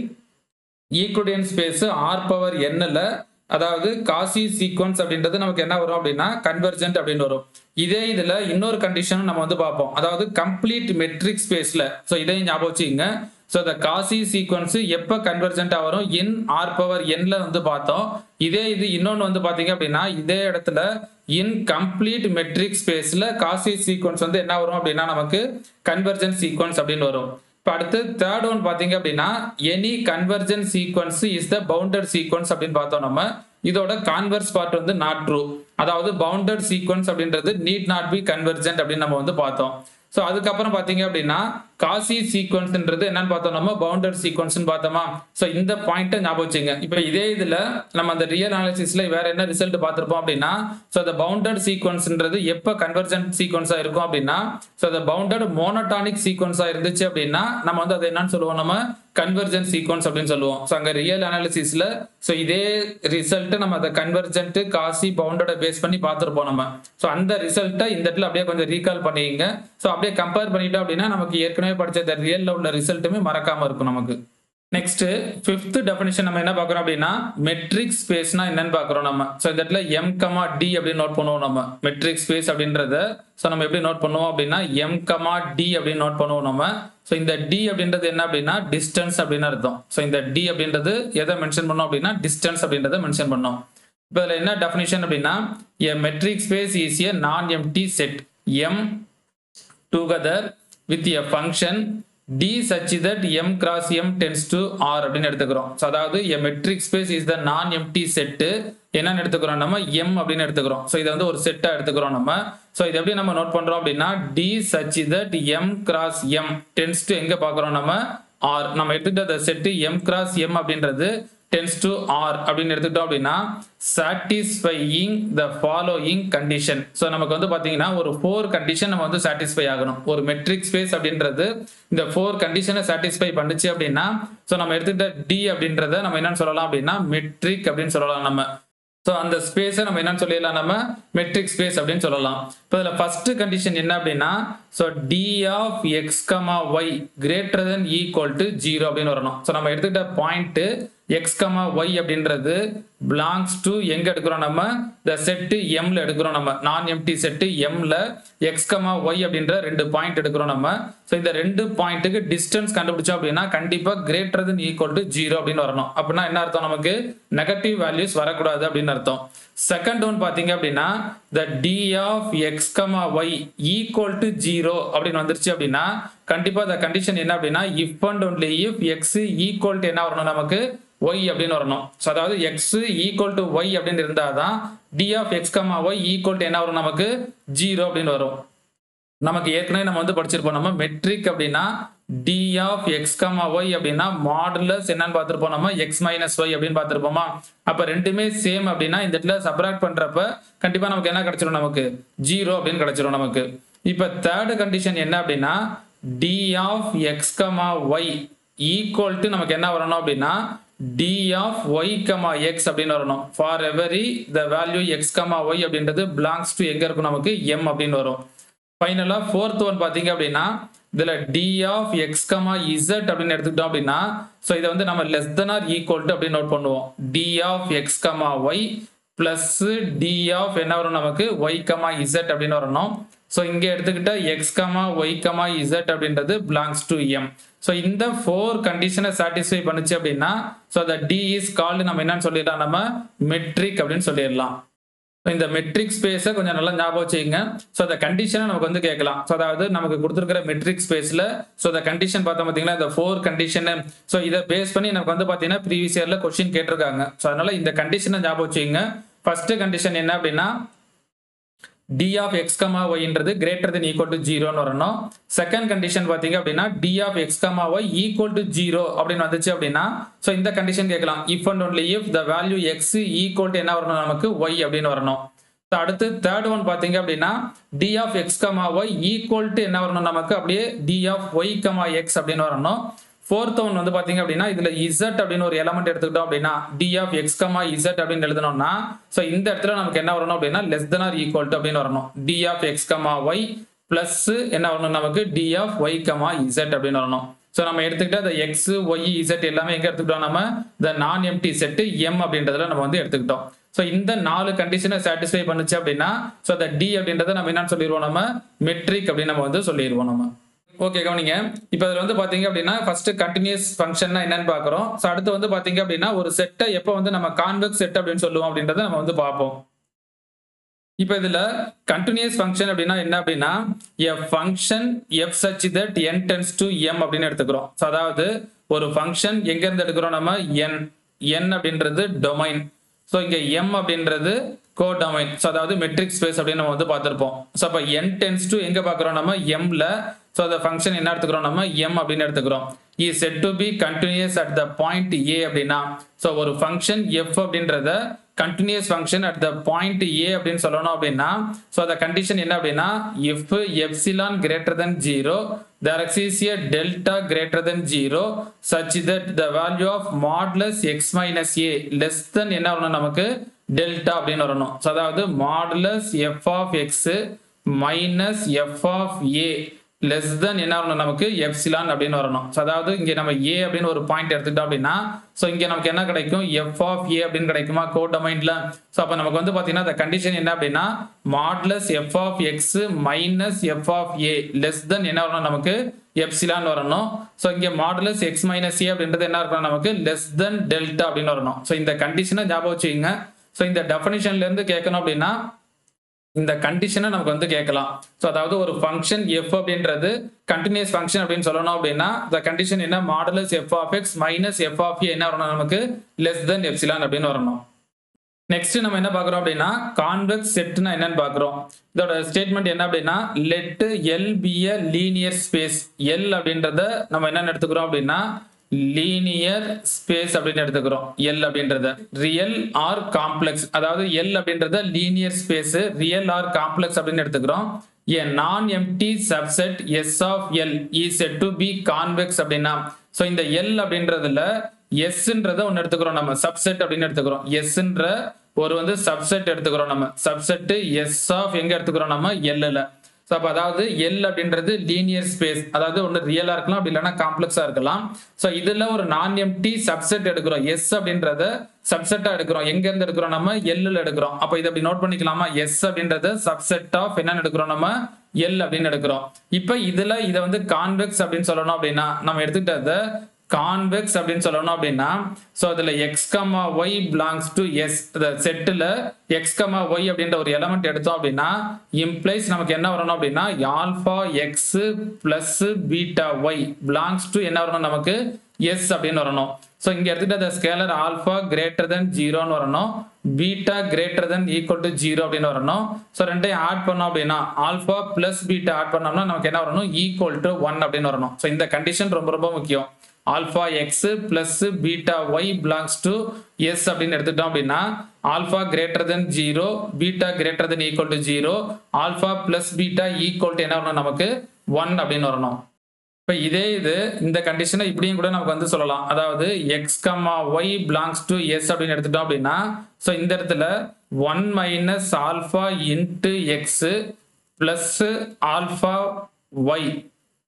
Euclidean space R power என்னல அதாவது காசி சீக்வன்ஸ் அப்படின்றது நமக்கு என்ன வரும் அப்படின்னா கன்வர்ஜென்ட் அப்படின்னு வரும் இதே இதுல இன்னொரு கண்டிஷனும் நம்ம வந்து பார்ப்போம் அதாவது கம்ப்ளீட் மெட்ரிக் ஸ்பேஸ்ல ஸோ இதையும் ஞாபகம் வச்சுக்கோங்க ஸோ இந்த காசி சீக்வன்ஸ் எப்போ கன்வர்ஜென்ட்டாக வரும் இன் ஆர் பவர் என்ல வந்து பார்த்தோம் இதே இது இன்னொன்று வந்து பார்த்தீங்க அப்படின்னா இதே இடத்துல இன் கம்ப்ளீட் மெட்ரிக் ஸ்பேஸ்ல காசி சீக்வன்ஸ் வந்து என்ன வரும் அப்படின்னா நமக்கு கன்வர்ஜென்ட் சீக்வன்ஸ் அப்படின்னு வரும் இப்போ அடுத்து தேர்ட் ஒன் பார்த்தீங்க அப்படின்னா any convergent sequence is the bounded sequence அப்படின்னு பார்த்தோம் நம்ம இதோட கான்வர்ஸ் பார்ட் வந்து நாட் ட்ரூ அதாவது பவுண்டட் சீக்வன்ஸ் அப்படின்றது நீட் நாட் பி கன்வர்ஜென்ட் அப்படின்னு நம்ம வந்து பார்த்தோம் ஸோ அதுக்கப்புறம் பார்த்தீங்க அப்படின்னா காசி சீக்வன்ஸ்ன்றது என்னன்னு பார்த்தோம் நம்ம பவுண்டட் சீக்வன்ஸ்னு பார்த்தோமா ஸோ இந்த பாயிண்ட்டை ஞாபகம் வச்சுங்க இப்போ இதே இதில் நம்ம அந்த ரியல் அனாலிசிஸ்ல வேற என்ன ரிசல்ட் பார்த்துருப்போம் அப்படின்னா ஸோ அந்த பவுண்டட் சீக்வன்ஸ்ன்றது எப்போ கன்வர்ஜென்ட் சீக்வன்ஸாக இருக்கும் அப்படின்னா ஸோ அந்த பவுண்டட் மோனோட்டானிக் சீக்வன்ஸாக இருந்துச்சு அப்படின்னா நம்ம வந்து அதை என்னன்னு சொல்லுவோம் நம்ம கன்வர்ஜென்ட் சீக்வன்ஸ் அப்படின்னு சொல்லுவோம் ஸோ அங்கே ரியல் அனாலிசிஸ்ல ஸோ இதே ரிசல்ட் நம்ம அதை கன்வர்ஜென்ட் காசி பவுண்டோட பேஸ் பண்ணி பார்த்துருப்போம் நம்ம ஸோ அந்த ரிசல்ட்டை இந்த இடத்துல அப்படியே கொஞ்சம் ரீகால் பண்ணிங்க ஸோ அப்படியே கம்பேர் பண்ணிட்டோம் அப்படின்னா நமக்கு ஏற்கனவே படிச்ச இந்த ரியல்ல உள்ள ரிசல்ட்டுமே மறக்காம இருக்கும் நமக்கு நெக்ஸ்ட் ஃபிஃப்த் டெஃபினிஷன் நம்ம என்ன பார்க்குறோம் அப்படின்னா மெட்ரிக் ஸ்பேஸ்னா என்னன்னு பார்க்குறோம் நம்ம ஸோ இந்த இடத்துல எம் கமா டி அப்படின்னு நோட் பண்ணுவோம் நம்ம மெட்ரிக் ஸ்பேஸ் அப்படின்றத ஸோ நம்ம எப்படி நோட் பண்ணுவோம் அப்படின்னா எம் கமா டி அப்படின்னு நோட் பண்ணுவோம் நம்ம ஸோ இந்த டி அப்படின்றது என்ன அப்படின்னா டிஸ்டன்ஸ் அப்படின்னு அர்த்தம் ஸோ இந்த டி அப்படின்றது எதை மென்ஷன் பண்ணோம் அப்படின்னா டிஸ்டன்ஸ் அப்படின்றத மென்ஷன் பண்ணோம் இப்போ இதில் என்ன டெஃபினிஷன் அப்படின்னா a metric space is a non empty set M together with a function d such that M cross M tends to R அப்படின்னு எடுத்துக்கிறோம் ஸோ அதாவது a metric space is the non empty set என்னன்னு எடுத்துக்கிறோம் நம்ம எம் அப்படின்னு எடுத்துக்கிறோம் ஸோ இதை வந்து ஒரு செட்டாக எடுத்துக்கிறோம் நம்ம ஸோ இது எப்படி நம்ம நோட் பண்ணுறோம் அப்படின்னா d such that M cross M tends to எங்கே பார்க்குறோம் நம்ம ஆர் நம்ம எடுத்துக்கிட்ட செட்டு எம் கிராஸ் எம் அப்படின்றது டென்ஸ் டு ஆர் அப்படின்னு எடுத்துக்கிட்டோம் அப்படின்னா satisfying the following condition so நமக்கு வந்து பார்த்தீங்கன்னா ஒரு ஃபோர் கண்டிஷன் நம்ம வந்து சாட்டிஸ்ஃபை ஆகணும் ஒரு மெட்ரிக் ஸ்பேஸ் அப்படின்றது இந்த ஃபோர் கண்டிஷனை சாட்டிஸ்ஃபை பண்ணுச்சு அப்படின்னா ஸோ நம்ம எடுத்துக்கிட்ட டி அப்படின்றத நம்ம என்னன்னு சொல்லலாம் அப்படின்னா மெட்ரிக் அப்படின்னு சொல்லலாம் நம்ம ஸோ அந்த ஸ்பேஸை நம்ம என்னன்னு சொல்லிடலாம் நம்ம மெட்ரிக் ஸ்பேஸ் அப்படின்னு சொல்லலாம் இப்போ இதில் ஃபர்ஸ்ட் கண்டிஷன் என்ன அப்படின்னா so d of x comma y greater than equal to zero அப்படின்னு வரணும் ஸோ நம்ம எடுத்துக்கிட்ட பாயிண்ட் எக்ஸ் கமா ஒய் அப்படின்றது பிலாங்ஸ் டு எங்க எடுக்கிறோம் நம்ம இந்த செட்டு எம்ல எடுக்கிறோம் நம்ம நான் எம்டி செட்டு எம்ல எக்ஸ் கமா ஒய் அப்படின்ற ரெண்டு பாயிண்ட் எடுக்கிறோம் நம்ம ஸோ இந்த ரெண்டு பாயிண்ட்டுக்கு டிஸ்டன்ஸ் கண்டுபிடிச்சோம் அப்படின்னா கண்டிப்பா greater than equal to zero அப்படின்னு வரணும் அப்படின்னா என்ன அர்த்தம் நமக்கு நெகட்டிவ் வேல்யூஸ் வரக்கூடாது அப்படின்னு அர்த்தம் செகண்ட் ஒன் பாத்தீங்க அப்படின்னா the d of x comma y equal to zero அப்படின்னு வந்துருச்சு அப்படின்னா கண்டிப்பா இந்த கண்டிஷன் என்ன அப்படின்னா if and only if x equal to என்ன வரணும் நமக்கு ஒய் அப்படின்னு வரணும் ஸோ அதாவது எக்ஸ் ஈக்குவல் டு ஒய் அப்படின்னு இருந்தால் தான் d of x comma y equal to என்ன வரும் நமக்கு ஜீரோ அப்படின்னு வரும் நமக்கு ஏற்கனவே நம்ம வந்து படிச்சிருப்போம் நம்ம மெட்ரிக் அப்படின்னா d of x comma y அப்படின்னா மாடுலஸ் என்னன்னு பார்த்துருப்போம் நம்ம எக்ஸ் மைனஸ் ஒய் அப்படின்னு பார்த்துருப்போமா அப்போ ரெண்டுமே சேம் அப்படின்னா இந்த இடத்துல சப்ராக்ட் பண்றப்ப கண்டிப்பா நமக்கு என்ன கிடைச்சிரும் நமக்கு ஜீரோ அப்படின்னு கிடைச்சிரும் நமக்கு இப்போ தேர்ட் கண்டிஷன் என்ன அப்படின்னா d of x comma y equal to நமக்கு என்ன வரணும் அப்படின்னா d of y comma x அப்படின்னு வரணும் for every the value x comma y அப்படின்றது பிலாங்ஸ் டு எங்க இருக்கும் நமக்கு எம் அப்படின்னு வரும் ஃபைனலாக ஃபோர்த் ஒன் பார்த்தீங்க அப்படின்னா இதில் d of x comma z அப்படின்னு எடுத்துக்கிட்டோம் அப்படின்னா ஸோ இதை வந்து நம்ம less than or equal to அப்படின்னு நோட் பண்ணுவோம் d of x comma y plus d of என்ன வரும் நமக்கு ஒய் கமா இசட் அப்படின்னு வரணும் ஸோ இங்கே எடுத்துக்கிட்ட x comma y comma z அப்படின்றது பிலாங்ஸ் டு எம் ஸோ இந்த ஃபோர் கண்டிஷனை சாட்டிஸ்ஃபை பண்ணுச்சு அப்படின்னா so the d is called நம்ம என்னன்னு சொல்லிடலாம் நம்ம மெட்ரிக் அப்படின்னு சொல்லிடலாம் இந்த மெட்ரிக் ஸ்பேஸை கொஞ்சம் நல்லா ஞாபகம் வச்சுக்கோங்க ஸோ அந்த கண்டிஷனை நமக்கு வந்து கேட்கலாம் ஸோ அதாவது நமக்கு கொடுத்துருக்கிற மெட்ரிக் ஸ்பேஸில் ஸோ அந்த கண்டிஷன் பார்த்தோம் பார்த்தீங்களா இந்த ஃபோர் கண்டிஷனு ஸோ இதை பேஸ் பண்ணி நமக்கு வந்து பார்த்தீங்கன்னா ப்ரீவியஸ் இயரில் கொஸ்டின் கேட்டிருக்காங்க ஸோ அதனால இந்த கண்டிஷனை ஞாபகம் வச்சுக்கோங்க ஃபர்ஸ்ட் கண்டிஷன் என்ன அப்படின்னா டி ஆஃப் எக்ஸ் கமா ஒய்ன்றது கிரேட்டர் தென் ஈக்குவல் டு ஜீரோன்னு வரணும் செகண்ட் கண்டிஷன் பார்த்தீங்க அப்படின்னா d of x comma y equal to zero அப்படின்னு வந்துச்சு அப்படின்னா ஸோ இந்த கண்டிஷன் கேட்கலாம் if and only if the value x equal to என்ன வரணும் நமக்கு ஒய் அப்படின்னு வரணும் ஸோ அடுத்து தேர்ட் ஒன் பார்த்தீங்க அப்படின்னா d of x comma y equal to என்ன வரணும் நமக்கு அப்படியே d of y comma x அப்படின்னு வரணும் ஃபோர்த் ஒன் வந்து பாத்தீங்க அப்படின்னா இதுல இசட் அப்படின்னு ஒரு எலமெண்ட் எடுத்துக்கிட்டோம் அப்படின்னா d of x comma z அப்படின்னு எழுதணும்னா ஸோ இந்த இடத்துல நமக்கு என்ன வரணும் அப்படின்னா less than or equal to அப்படின்னு வரணும் d of x comma y plus என்ன வரணும் நமக்கு d of y comma z அப்படின்னு வரணும் ஸோ நம்ம எடுத்துக்கிட்ட இந்த எக்ஸ் ஒய் இசட் எல்லாமே எங்க எடுத்துக்கிட்டோம் நம்ம இந்த நான் எம்டி செட்டு எம் அப்படின்றதுல நம்ம வந்து எடுத்துக்கிட்டோம் ஸோ இந்த நாலு கண்டிஷனை சாட்டிஸ்ஃபை பண்ணுச்சு அப்படின்னா ஸோ அந்த டி அப்படின்றத நம்ம என்னன்னு சொல்லிடுவோம் நம்ம மெட்ரிக் அப்படின்னு நம்ம வந்து சொல்லிடுவோம் நம்ம ஓகே கவனிங்க இப்போ இதில் வந்து பார்த்தீங்க அப்படின்னா ஃபர்ஸ்ட் கண்டினியூஸ் ஃபங்க்ஷன்னா என்னன்னு பார்க்குறோம் ஸோ அடுத்து வந்து பார்த்தீங்க அப்படின்னா ஒரு செட்டை எப்போ வந்து நம்ம கான்வெக்ஸ் செட் அப்படின்னு சொல்லுவோம் அப்படின்றத நம்ம வந்து பார்ப்போம் இப்போ இதில் கண்டினியூஸ் ஃபங்க்ஷன் அப்படின்னா என்ன அப்படின்னா a function f such that N tends to M அப்படின்னு எடுத்துக்கிறோம் ஸோ அதாவது ஒரு ஃபங்க்ஷன் எங்கேருந்து எடுக்கிறோம் நம்ம என் என் அப்படின்றது டொமைன் ஸோ இங்கே எம் அப்படின்றது கோ டொமைன் ஸோ அதாவது மெட்ரிக் ஸ்பேஸ் அப்படின்னு நம்ம வந்து பார்த்துருப்போம் ஸோ அப்போ என் டென்ஸ் டு எங்கே பார்க்குறோம் நம்ம எம்ல ஸோ அந்த ஃபங்க்ஷன் என்ன எடுத்துக்கிறோம் நம்ம எம் அப்படின்னு எடுத்துக்கிறோம் is said to be continuous at the point a அப்படின்னா ஸோ ஒரு ஃபங்க்ஷன் எஃப் அப்படின்றத continuous function at the point a அப்படின்னு சொல்லணும் அப்படின்னா ஸோ அந்த கண்டிஷன் என்ன அப்படின்னா if epsilon greater than zero there exists a delta greater than 0 such that the value of modulus x minus a less than என்ன வரணும் நமக்கு டெல்டா அப்படின்னு வரணும் ஸோ அதாவது modulus f of x minus f of a less than என்ன வரணும் நமக்கு எப்சிலான் அப்படின்னு வரணும் ஸோ அதாவது இங்கே நம்ம ஏ அப்படின்னு ஒரு பாயிண்ட் எடுத்துக்கிட்டோம் அப்படின்னா ஸோ இங்கே நமக்கு என்ன கிடைக்கும் எஃப் ஆஃப் ஏ அப்படின்னு கிடைக்குமா கோ டொமைன்ல ஸோ அப்போ நமக்கு வந்து பார்த்தீங்கன்னா அந்த கண்டிஷன் என்ன அப்படின்னா modulus f of x minus f of a less than என்ன வரணும் நமக்கு எப்சிலான் வரணும் ஸோ இங்கே மாடுலஸ் எக்ஸ் மைனஸ் ஏ அப்படின்றது என்ன இருக்கணும் நமக்கு லெஸ் தென் டெல்டா அப்படின்னு வரணும் ஸோ இந்த கண்டிஷனை ஞாபகம் வச்சுக்கோங்க ஸோ இந்த டெஃபனிஷன்ல இருந்து கேட்கணும் அப்படின்னா இந்த கண்டிஷனை நமக்கு வந்து கேட்கலாம் ஸோ அதாவது ஒரு ஃபங்க்ஷன் எஃப் அப்படின்றது கண்டினியூஸ் ஃபங்க்ஷன் அப்படின்னு சொல்லணும் அப்படின்னா இந்த கண்டிஷன் என்ன modulus f of x minus f of என்ன வரணும் நமக்கு லெஸ் தென் எப்சிலான் அப்படின்னு வரணும் நெக்ஸ்ட் நம்ம என்ன பார்க்குறோம் அப்படின்னா கான்வெக்ஸ் செட்னா என்னன்னு பார்க்குறோம் இதோட ஸ்டேட்மெண்ட் என்ன அப்படின்னா let L be a linear space L அப்படின்றத நம்ம என்னன்னு எடுத்துக்கிறோம் அப்படின்னா லீனியர் ஸ்பேஸ் அப்படின்னு எடுத்துக்கிறோம் எல் அப்படின்றத ரியல் ஆர் காம்ப்ளெக்ஸ் அதாவது எல் அப்படின்றத linear space real or complex அப்படின்னு எடுத்துக்கிறோம் a non empty subset S of L is said to be convex அப்படின்னா ஸோ இந்த எல் அப்படின்றதுல எஸ்ன்றத ஒன்று எடுத்துக்கிறோம் நம்ம சப்செட் அப்படின்னு எடுத்துக்கிறோம் எஸ்ன்ற ஒரு வந்து சப்செட் எடுத்துக்கிறோம் நம்ம சப்செட் எஸ் ஆஃப் எங்க எடுத்துக்கிறோம் நம்ம எல்ல ஸோ அப்போ அதாவது எல் அப்படின்றது லீனியர் ஸ்பேஸ் அதாவது ஒன்று ரியலாக இருக்கலாம் அப்படி இல்லைன்னா காம்ப்ளெக்ஸாக இருக்கலாம் ஸோ இதில் ஒரு நான் எம்டி சப்செட் எடுக்கிறோம் எஸ் அப்படின்றத சப்செட்டாக எடுக்கிறோம் எங்கேருந்து எடுக்கிறோம் நம்ம எல்லில் எடுக்கிறோம் அப்போ இதை அப்படி நோட் பண்ணிக்கலாமா எஸ் அப்படின்றது சப்செட் ஆஃப் என்னன்னு எடுக்கிறோம் நம்ம எல் அப்படின்னு எடுக்கிறோம் இப்போ இதில் இதை வந்து கான்வெக்ஸ் அப்படின்னு சொல்லணும் அப்படின்னா நம்ம எடுத்துக்கிட்டத கான்வெக்ஸ் அப்படின்னு சொல்லணும் அப்படின்னா ஸோ அதில் x comma y belongs to S செட்டில் எக்ஸ் கமா ஒய் அப்படின்ற ஒரு எலமெண்ட் எடுத்தோம் அப்படின்னா இம்ப்ளைஸ் நமக்கு என்ன வரணும் அப்படின்னா alpha x plus beta y belongs to என்ன வரணும் நமக்கு எஸ் அப்படின்னு வரணும் ஸோ இங்கே எடுத்துக்கிட்ட அந்த ஸ்கேலர் ஆல்ஃபா கிரேட்டர் தென் ஜீரோன்னு வரணும் beta greater than equal to zero அப்படின்னு வரணும் ஸோ ரெண்டையும் ஆட் பண்ணோம் அப்படின்னா ஆல்ஃபா பிளஸ் பீட்டா ஆட் பண்ணோம்னா நமக்கு என்ன வரணும் ஈக்குவல் டு ஒன் அப்படின்னு வரணும் ஸோ இந்த கண்டிஷன் ரொம்ப ரொம்ப முக்கியம் alpha x plus beta y belongs to S அப்படின்னு எடுத்துட்டோம் அப்படின்னா alpha greater than zero beta greater than equal to zero alpha plus beta equal to என்ன வரணும் நமக்கு ஒன் அப்படின்னு வரணும் இப்போ இதே இது இந்த கண்டிஷனை இப்படியும் கூட நமக்கு வந்து சொல்லலாம் அதாவது x comma y belongs to S அப்படின்னு எடுத்துட்டோம் அப்படின்னா ஸோ இந்த இடத்துல one minus alpha into x plus alpha y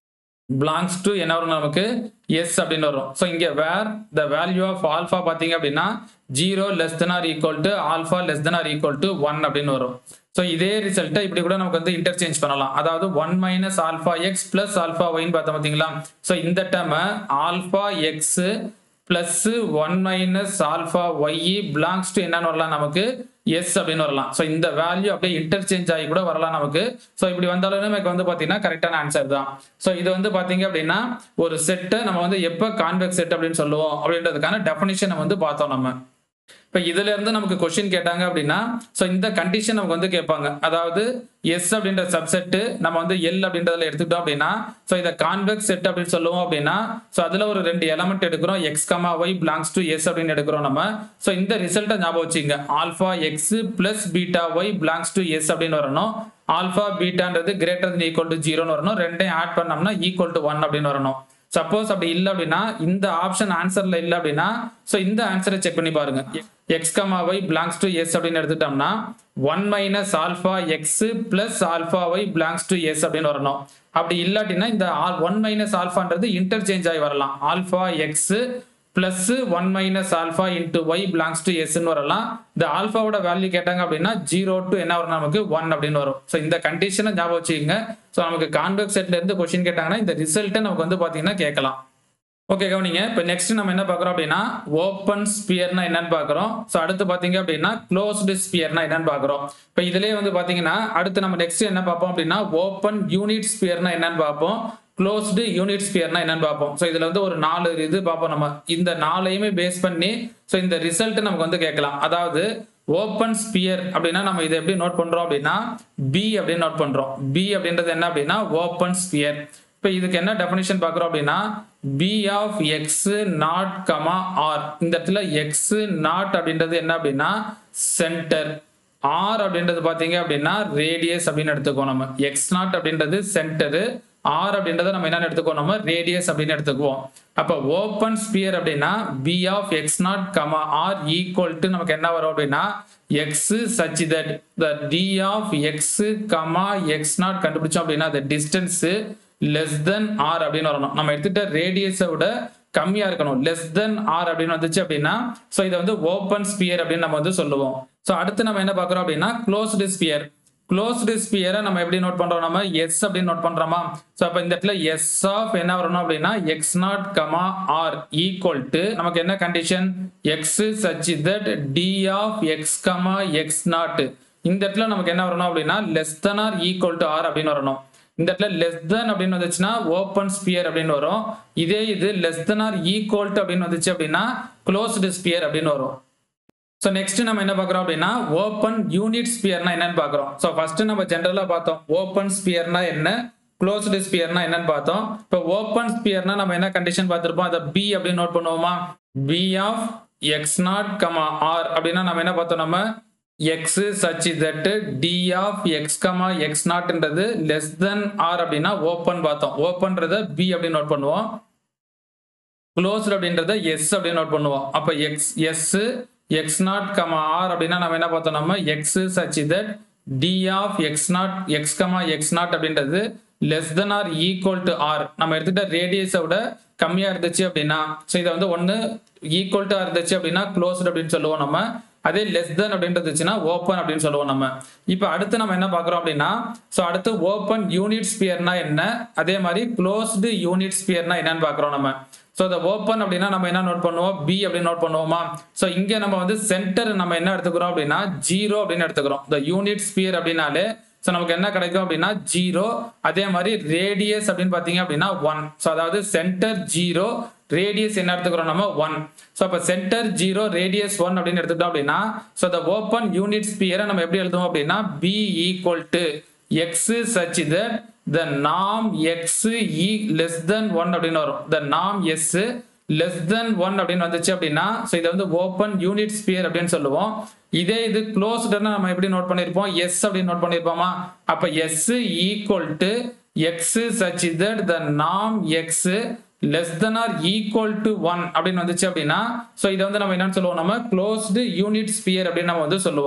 belongs to என்ன வரும் நமக்கு எஸ் அப்படின்னு வரும் ஸோ இங்கே where the value of alpha பார்த்தீங்க அப்படின்னா zero less than or equal to alpha less than or equal to one அப்படின்னு வரும் ஸோ இதே ரிசல்ட்டை இப்படி கூட நமக்கு வந்து இன்டர்சேஞ்ச் பண்ணலாம் அதாவது one minus alpha x plus alpha ஒய்னு பார்த்தோம் பார்த்தீங்களா ஸோ இந்த டேர்மை alpha x plus one minus alpha y belongs to என்னன்னு வரலாம் நமக்கு எஸ் அப்படின்னு வரலாம் ஸோ இந்த வேல்யூ அப்படியே இன்டர்சேஞ்ச் ஆகி கூட வரலாம் நமக்கு ஸோ இப்படி வந்தாலும் நமக்கு வந்து பார்த்தீங்கன்னா கரெக்டான ஆன்சர் தான் ஸோ இது வந்து பார்த்தீங்க அப்படின்னா ஒரு செட்டை நம்ம வந்து எப்போ கான்வெக்ஸ் செட் அப்படின்னு சொல்லுவோம் அப்படின்றதுக்கான டெஃபினிஷனை வந்து பார்த்தோம் நம்ம இப்போ இதுல இருந்து நமக்கு கொஸ்டின் கேட்டாங்க அப்படின்னா ஸோ இந்த கண்டிஷன் நமக்கு வந்து கேட்பாங்க அதாவது எஸ் அப்படின்ற சப்செட்டு நம்ம வந்து எல் அப்படின்றதுல எடுத்துக்கிட்டோம் அப்படின்னா ஸோ இதை கான்வெக்ஸ் செட் அப்படின்னு சொல்லுவோம் அப்படின்னா ஸோ அதுல ஒரு ரெண்டு எலமெண்ட் எடுக்கிறோம் x comma y belongs to S அப்படின்னு எடுக்கிறோம் நம்ம ஸோ இந்த ரிசல்ட்டை ஞாபகம் வச்சுங்க alpha x plus beta y belongs to S அப்படின்னு வரணும் ஆல்ஃபா பீட்டான்றது கிரேட்டர் than ஈக்குவல் டு ஜீரோன்னு வரணும் ரெண்டையும் ஆட் பண்ணோம்னா ஈக்குவல் டு ஒன் அப்படின்னு வரணும் சப்போஸ் அப்படி இல்லை அப்படின்னா இந்த ஆப்ஷன் ஆன்சர்ல இல்லை அப்படின்னா ஸோ இந்த ஆன்சரை செக் பண்ணி பாருங்க x comma y belongs to S அப்படின்னு எடுத்துட்டோம்னா one minus alpha x plus alpha y belongs to S அப்படின்னு வரணும் அப்படி இல்லாட்டினா இந்த ஒன் மைனஸ் ஆல்ஃபான்றது இன்டர்சேஞ்ச் ஆகி வரலாம் alpha x plus one minus alpha into y belongs to எஸ்ன்னு வரலாம் இந்த ஆல்ஃபாவோட வேல்யூ கேட்டாங்க அப்படின்னா ஜீரோ டு என்ன வரும் நமக்கு ஒன் அப்படின்னு வரும் ஸோ இந்த கண்டிஷனை ஞாபகம் வச்சுக்கோங்க ஸோ நமக்கு கான்வெக்ஸ் செட்ல இருந்து கொஸ்டின் கேட்டாங்கன்னா இந்த ரிசல்ட்டை நமக்கு வந்து பார்த்தீங்கன்னா கேட்கலாம் ஓகே கவனிங்க இப்போ நெக்ஸ்ட் நம்ம என்ன பார்க்குறோம் அப்படின்னா ஓப்பன் ஸ்பியர்னா என்னன்னு பார்க்குறோம் ஸோ அடுத்து பார்த்தீங்க அப்படின்னா க்ளோஸ்டு ஸ்பியர்னா என்னன்னு பார்க்குறோம் இப்போ இதுலேயே வந்து பார்த்தீங்கன்னா அடுத்து நம்ம நெக்ஸ்ட் என்ன பார்ப்போம் அப்படின்னா ஓப்பன் யூனிட் ஸ்பியர்னா என்னன்னு பார்ப்போம் க்ளோஸ்டு யூனிட் ஸ்பியர்னா என்னன்னு பார்ப்போம் ஸோ இதுல வந்து ஒரு நாலு இது பார்ப்போம் நம்ம இந்த நாளையுமே பேஸ் பண்ணி ஸோ இந்த ரிசல்ட் நமக்கு வந்து கேட்கலாம் அதாவது ஓப்பன் ஸ்பியர் அப்படின்னா நம்ம இதை எப்படி நோட் பண்றோம் அப்படின்னா பி அப்படின்னு நோட் பண்றோம் பி அப்படின்றது என்ன அப்படின்னா ஓப்பன் ஸ்பியர் இப்போ இதுக்கு என்ன டெஃபினிஷன் பார்க்குறோம் அப்படின்னா B of x naught comma r இந்த இடத்துல எக்ஸ் நாட் அப்படின்றது என்ன அப்படின்னா சென்டர் ஆர் அப்படின்றது பார்த்தீங்க அப்படின்னா ரேடியஸ் அப்படின்னு எடுத்துக்குவோம் நம்ம எக்ஸ் நாட் அப்படின்றது சென்டரு ஆர் அப்படின்றத நம்ம என்ன எடுத்துக்குவோம் நம்ம ரேடியஸ் அப்படின்னு எடுத்துக்குவோம் அப்போ ஓப்பன் ஸ்பியர் அப்படின்னா B of x naught comma r equal to நமக்கு என்ன வரும் அப்படின்னா x such that the d of x comma x naught கண்டுபிடிச்சோம் அப்படின்னா the distance less than r அப்படின்னு வரணும் நம்ம எடுத்துட்ட ரேடியஸை விட கம்மியா இருக்கணும் லெஸ் தென் ஆர் அப்படின்னு வந்துச்சு அப்படின்னா ஸோ இதை வந்து ஓப்பன் ஸ்பியர் அப்படின்னு நம்ம வந்து சொல்லுவோம் ஸோ அடுத்து நம்ம என்ன பார்க்குறோம் அப்படின்னா க்ளோஸ்டு ஸ்பியர் க்ளோஸ்டு ஸ்பியரை நம்ம எப்படி நோட் பண்றோம் நம்ம எஸ் அப்படின்னு நோட் பண்றோமா ஸோ அப்போ இந்த இடத்துல எஸ் ஆஃப் என்ன வரணும் அப்படின்னா x naught comma r equal to நமக்கு என்ன condition x such that d of x comma x naught இந்த இடத்துல நமக்கு என்ன வரணும் அப்படின்னா less than or equal to R அப்படின்னு வரணும் இந்த இடத்துல லெஸ் தென் அப்படின்னு வந்துச்சுன்னா ஓப்பன் ஸ்பியர் அப்படின்னு வரும் இதே இது less than or equal to அப்படின்னு வந்துச்சு அப்படின்னா க்ளோஸ்டு ஸ்பியர் அப்படின்னு வரும் ஸோ நெக்ஸ்ட் நம்ம என்ன பார்க்குறோம் அப்படின்னா ஓப்பன் யூனிட் ஸ்பியர்னா என்னன்னு பார்க்குறோம் ஸோ ஃபர்ஸ்ட் நம்ம ஜென்ரலாக பார்த்தோம் ஓப்பன் ஸ்பியர்னா என்ன க்ளோஸ்டு ஸ்பியர்னா என்னன்னு பார்த்தோம் இப்போ ஓப்பன் ஸ்பியர்னா நம்ம என்ன கண்டிஷன் பார்த்துருப்போம் அதை பி அப்படின்னு நோட் பண்ணுவோமா B of x naught comma r அப்படின்னா நம்ம என்ன பார்த்தோம் நம்ம x such that d of x comma எக்ஸ் நாட்ன்றது லெஸ் தென் ஆர் அப்படின்னா ஓப்பன் பார்த்தோம் ஓப்பன்றத பி அப்படின்னு நோட் பண்ணுவோம் க்ளோஸ்ட் அப்படின்றத எஸ் அப்படின்னு நோட் பண்ணுவோம் அப்போ x S x naught comma r அப்படின்னா நம்ம என்ன பார்த்தோம் நம்ம x such that d of x naught x comma x naught அப்படின்றது less than or equal to R நம்ம எடுத்துட்ட ரேடியஸை விட கம்மியா இருந்துச்சு அப்படின்னா ஸோ இதை வந்து ஒன்று ஈக்குவல் டு இருந்துச்சு அப்படின்னா க்ளோஸ்ட் அப்படின்னு சொல்லுவோம் நம்ம அதே லெஸ் தென் அப்படின்றதுச்சுன்னா ஓப்பன் அப்படின்னு சொல்லுவோம் நம்ம இப்போ அடுத்து நம்ம என்ன பார்க்குறோம் அப்படின்னா ஸோ அடுத்து ஓப்பன் யூனிட் ஸ்பியர்னா என்ன அதே மாதிரி க்ளோஸ்டு யூனிட் ஸ்பியர்னா என்னன்னு பார்க்குறோம் நம்ம ஸோ இந்த ஓப்பன் அப்படின்னா நம்ம என்ன நோட் பண்ணுவோம் பி அப்படின்னு நோட் பண்ணுவோமா ஸோ இங்கே நம்ம வந்து சென்டர் நம்ம என்ன எடுத்துக்கிறோம் அப்படின்னா ஜீரோ அப்படின்னு எடுத்துக்கிறோம் இந்த யூனிட் ஸ்பியர் அப்படின்னாலே ஸோ நமக்கு என்ன கிடைக்கும் அப்படின்னா ஜீரோ அதே மாதிரி ரேடியஸ் அப்படின்னு பார்த்தீங்க அப்படின்னா ஒன் ஸோ அதாவது சென்டர் ஜீரோ ரேடியஸ் என்ன எடுத்துக்கிறோம் நம்ம ஒன் ஸோ அப்போ சென்டர் ஜீரோ ரேடியஸ் ஒன் அப்படின்னு எடுத்துக்கிட்டோம் அப்படின்னா ஸோ the ஓப்பன் யூனிட் ஸ்பியரை நம்ம எப்படி எழுதுவோம் அப்படின்னா B equal to x such that the நாம் x is less than one அப்படின்னு வரும் த நாம் எஸ் லெஸ் தென் ஒன் அப்படின்னு வந்துச்சு அப்படின்னா ஸோ இதை வந்து ஓப்பன் யூனிட் ஸ்பியர் அப்படின்னு சொல்லுவோம் இதே இது க்ளோஸ்டுன்னு நம்ம எப்படி நோட் பண்ணியிருப்போம் எஸ் அப்படின்னு நோட் பண்ணியிருப்போமா அப்போ S equal to x such that the நாம் x less than or equal to one அப்படின்னு வந்துச்சு அப்படின்னா ஸோ இதை வந்து நம்ம என்னன்னு சொல்லுவோம் நம்ம க்ளோஸ்டு யூனிட் ஸ்பியர் அப்படின்னு நம்ம வந்து சொல்லுவோம்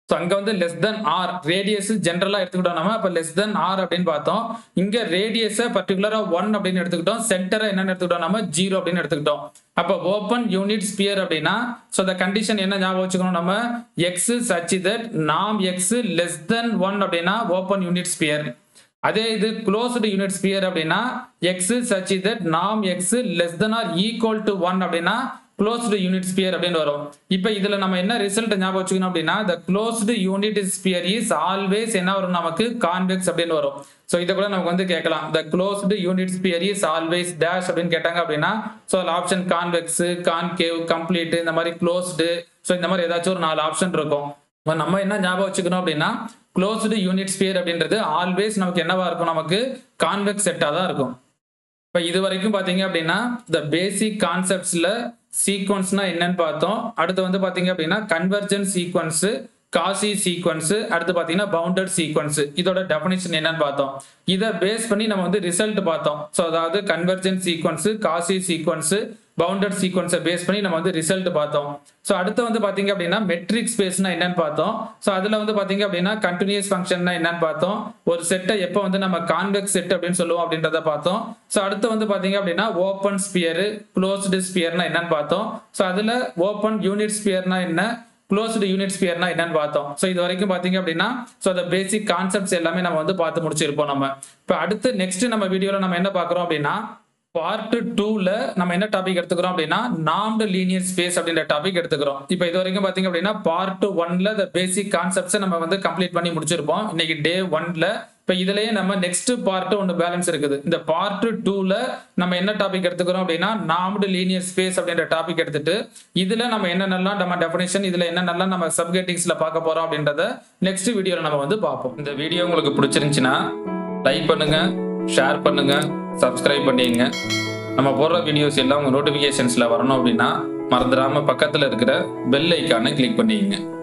ஸோ அங்க வந்து லெஸ் தென் ஆர் ரேடியஸ் ஜென்ரலா எடுத்துக்கிட்டோம் நம்ம அப்ப லெஸ் தென் ஆர் அப்படின்னு பார்த்தோம் இங்க ரேடியஸை பர்டிகுலரா ஒன் அப்படின்னு எடுத்துக்கிட்டோம் சென்டரை என்னன்னு எடுத்துக்கிட்டோம் நம்ம ஜீரோ அப்படின்னு எடுத்துக்கிட்டோம் அப்ப ஓப்பன் யூனிட் ஸ்பியர் அப்படின்னா ஸோ the கண்டிஷன் என்ன ஞாபகம் வச்சுக்கணும் நம்ம எக்ஸ் சச் தட் நாம் எக்ஸ் லெஸ் தென் ஒன் அப்படின்னா ஓப்பன் யூனிட் ஸ்பியர் அதே இது க்ளோஸ்டு யூனிட் ஸ்பியர் அப்படின்னா எக்ஸ் சச் தட் நாம் x less than or equal to one அப்படின்னா க்ளோஸ்டு யூனிட் ஸ்பியர் அப்படின்னு வரும் இப்போ இதுல நம்ம என்ன ரிசல்ட் ஞாபகம் வச்சுக்கணும் அப்படின்னா the closed unit sphere is always என்ன வரும் நமக்கு கான்வெக்ஸ் அப்படின்னு வரும் ஸோ இதை கூட நமக்கு வந்து கேட்கலாம் the closed unit sphere is always dash அப்படின்னு கேட்டாங்க அப்படின்னா ஸோ அதில் ஆப்ஷன் கான்வெக்ஸ் கான்கேவ் கம்ப்ளீட் இந்த மாதிரி க்ளோஸ்டு ஸோ இந்த மாதிரி ஏதாச்சும் ஒரு நாலு ஆப்ஷன் இருக்கும் இப்ப நம்ம என்ன ஞாபகம் வச்சுக்கணும் அப்படின்னா க்ளோஸ்டு யூனிட் ஸ்பியர் அப்படின்றது ஆல்வேஸ் நமக்கு என்னவா இருக்கும் நமக்கு கான்வெக்ஸ் செட்டாக தான் இருக்கும் இப்போ இது வரைக்கும் பார்த்தீங்க அப்படின்னா இந்த பேசிக் கான்செப்ட்ஸில் சீக்வன்ஸ்னா என்னன்னு பார்த்தோம் அடுத்து வந்து பார்த்தீங்க அப்படின்னா கன்வர்ஜன் சீக்வன்ஸு காசி சீக்வன்ஸ் அடுத்து பார்த்தீங்கன்னா பவுண்டட் சீக்வன்ஸ் இதோட டெஃபினிஷன் என்னன்னு பார்த்தோம் இதை பேஸ் பண்ணி நம்ம வந்து ரிசல்ட் பார்த்தோம் ஸோ அதாவது convergent sequence Cauchy sequence bounded சீக்வன்ஸை பேஸ் பண்ணி நம்ம வந்து ரிசல்ட் பார்த்தோம் ஸோ அடுத்து வந்து பார்த்தீங்க அப்படின்னா மெட்ரிக் ஸ்பேஸ்னா என்னன்னு பார்த்தோம் ஸோ அதில் வந்து பார்த்தீங்க அப்படின்னா கண்டினியூஸ் ஃபங்க்ஷன்னா என்னன்னு பார்த்தோம் ஒரு செட்டை எப்போ வந்து நம்ம கான்வெக்ஸ் செட் அப்படின்னு சொல்லுவோம் அப்படின்றத பார்த்தோம் ஸோ அடுத்து வந்து பார்த்தீங்க அப்படின்னா ஓப்பன் ஸ்பியர் க்ளோஸ்டு ஸ்பியர்னா என்னன்னு பார்த்தோம் ஸோ அதில் ஓப்பன் யூனிட் ஸ்பியர்னா என்ன க்ளோஸ்டு யூனிட் ஸ்பியர்னா என்னன்னு பார்த்தோம் ஸோ இது வரைக்கும் பார்த்தீங்க அப்படின்னா ஸோ அந்த பேசிக் கான்செப்ட்ஸ் எல்லாமே நம்ம வந்து பார்த்து முடிச்சிருப்போம் நம்ம இப்போ அடுத்து நெக்ஸ்ட் நம்ம வீடியோவில் நம்ம என்ன பார்க்குறோம் அப்படின்னா பார்ட் டூல நம்ம என்ன டாபிக் எடுத்துக்கிறோம் அப்படின்னா நாம்டு லீனியர் ஸ்பேஸ் அப்படின்ற டாபிக் எடுத்துக்கிறோம் இப்போ இது வரைக்கும் பாத்தீங்க அப்படின்னா பார்ட் ஒன்ல த பேசிக் கான்செப்ட்ஸை நம்ம வந்து கம்ப்ளீட் பண்ணி முடிச்சிருப்போம் இன்னைக்கு டே ஒன்ல இப்போ இதுலயே நம்ம நெக்ஸ்ட் பார்ட் ஒன்று பேலன்ஸ் இருக்குது இந்த பார்ட் டூல நம்ம என்ன டாபிக் எடுத்துக்கிறோம் அப்படின்னா நாம்டு லீனியர் ஸ்பேஸ் அப்படின்ற டாபிக் எடுத்துட்டு இதுல நம்ம என்னென்னலாம் நம்ம டெஃபினேஷன் இதுல என்னென்னலாம் நம்ம சப்கேட்டிங்ஸ்ல பார்க்க போறோம் அப்படின்றத நெக்ஸ்ட் வீடியோல நம்ம வந்து பார்ப்போம் இந்த வீடியோ உங்களுக்கு பிடிச்சிருந்துச்சுன்னா லைக் பண்ணுங்க ஷேர் பண்ணுங்க சப்ஸ்கிரைப் பண்ணிங்க நம்ம போடுற வீடியோஸ் எல்லாம் உங்க நோட்டிஃபிகேஷன்ஸ்ல வரணும் அப்படின்னா மறந்துடாம பக்கத்துல இருக்கிற பெல் ஐக்கானை கிளிக் பண்ணிக்கங்க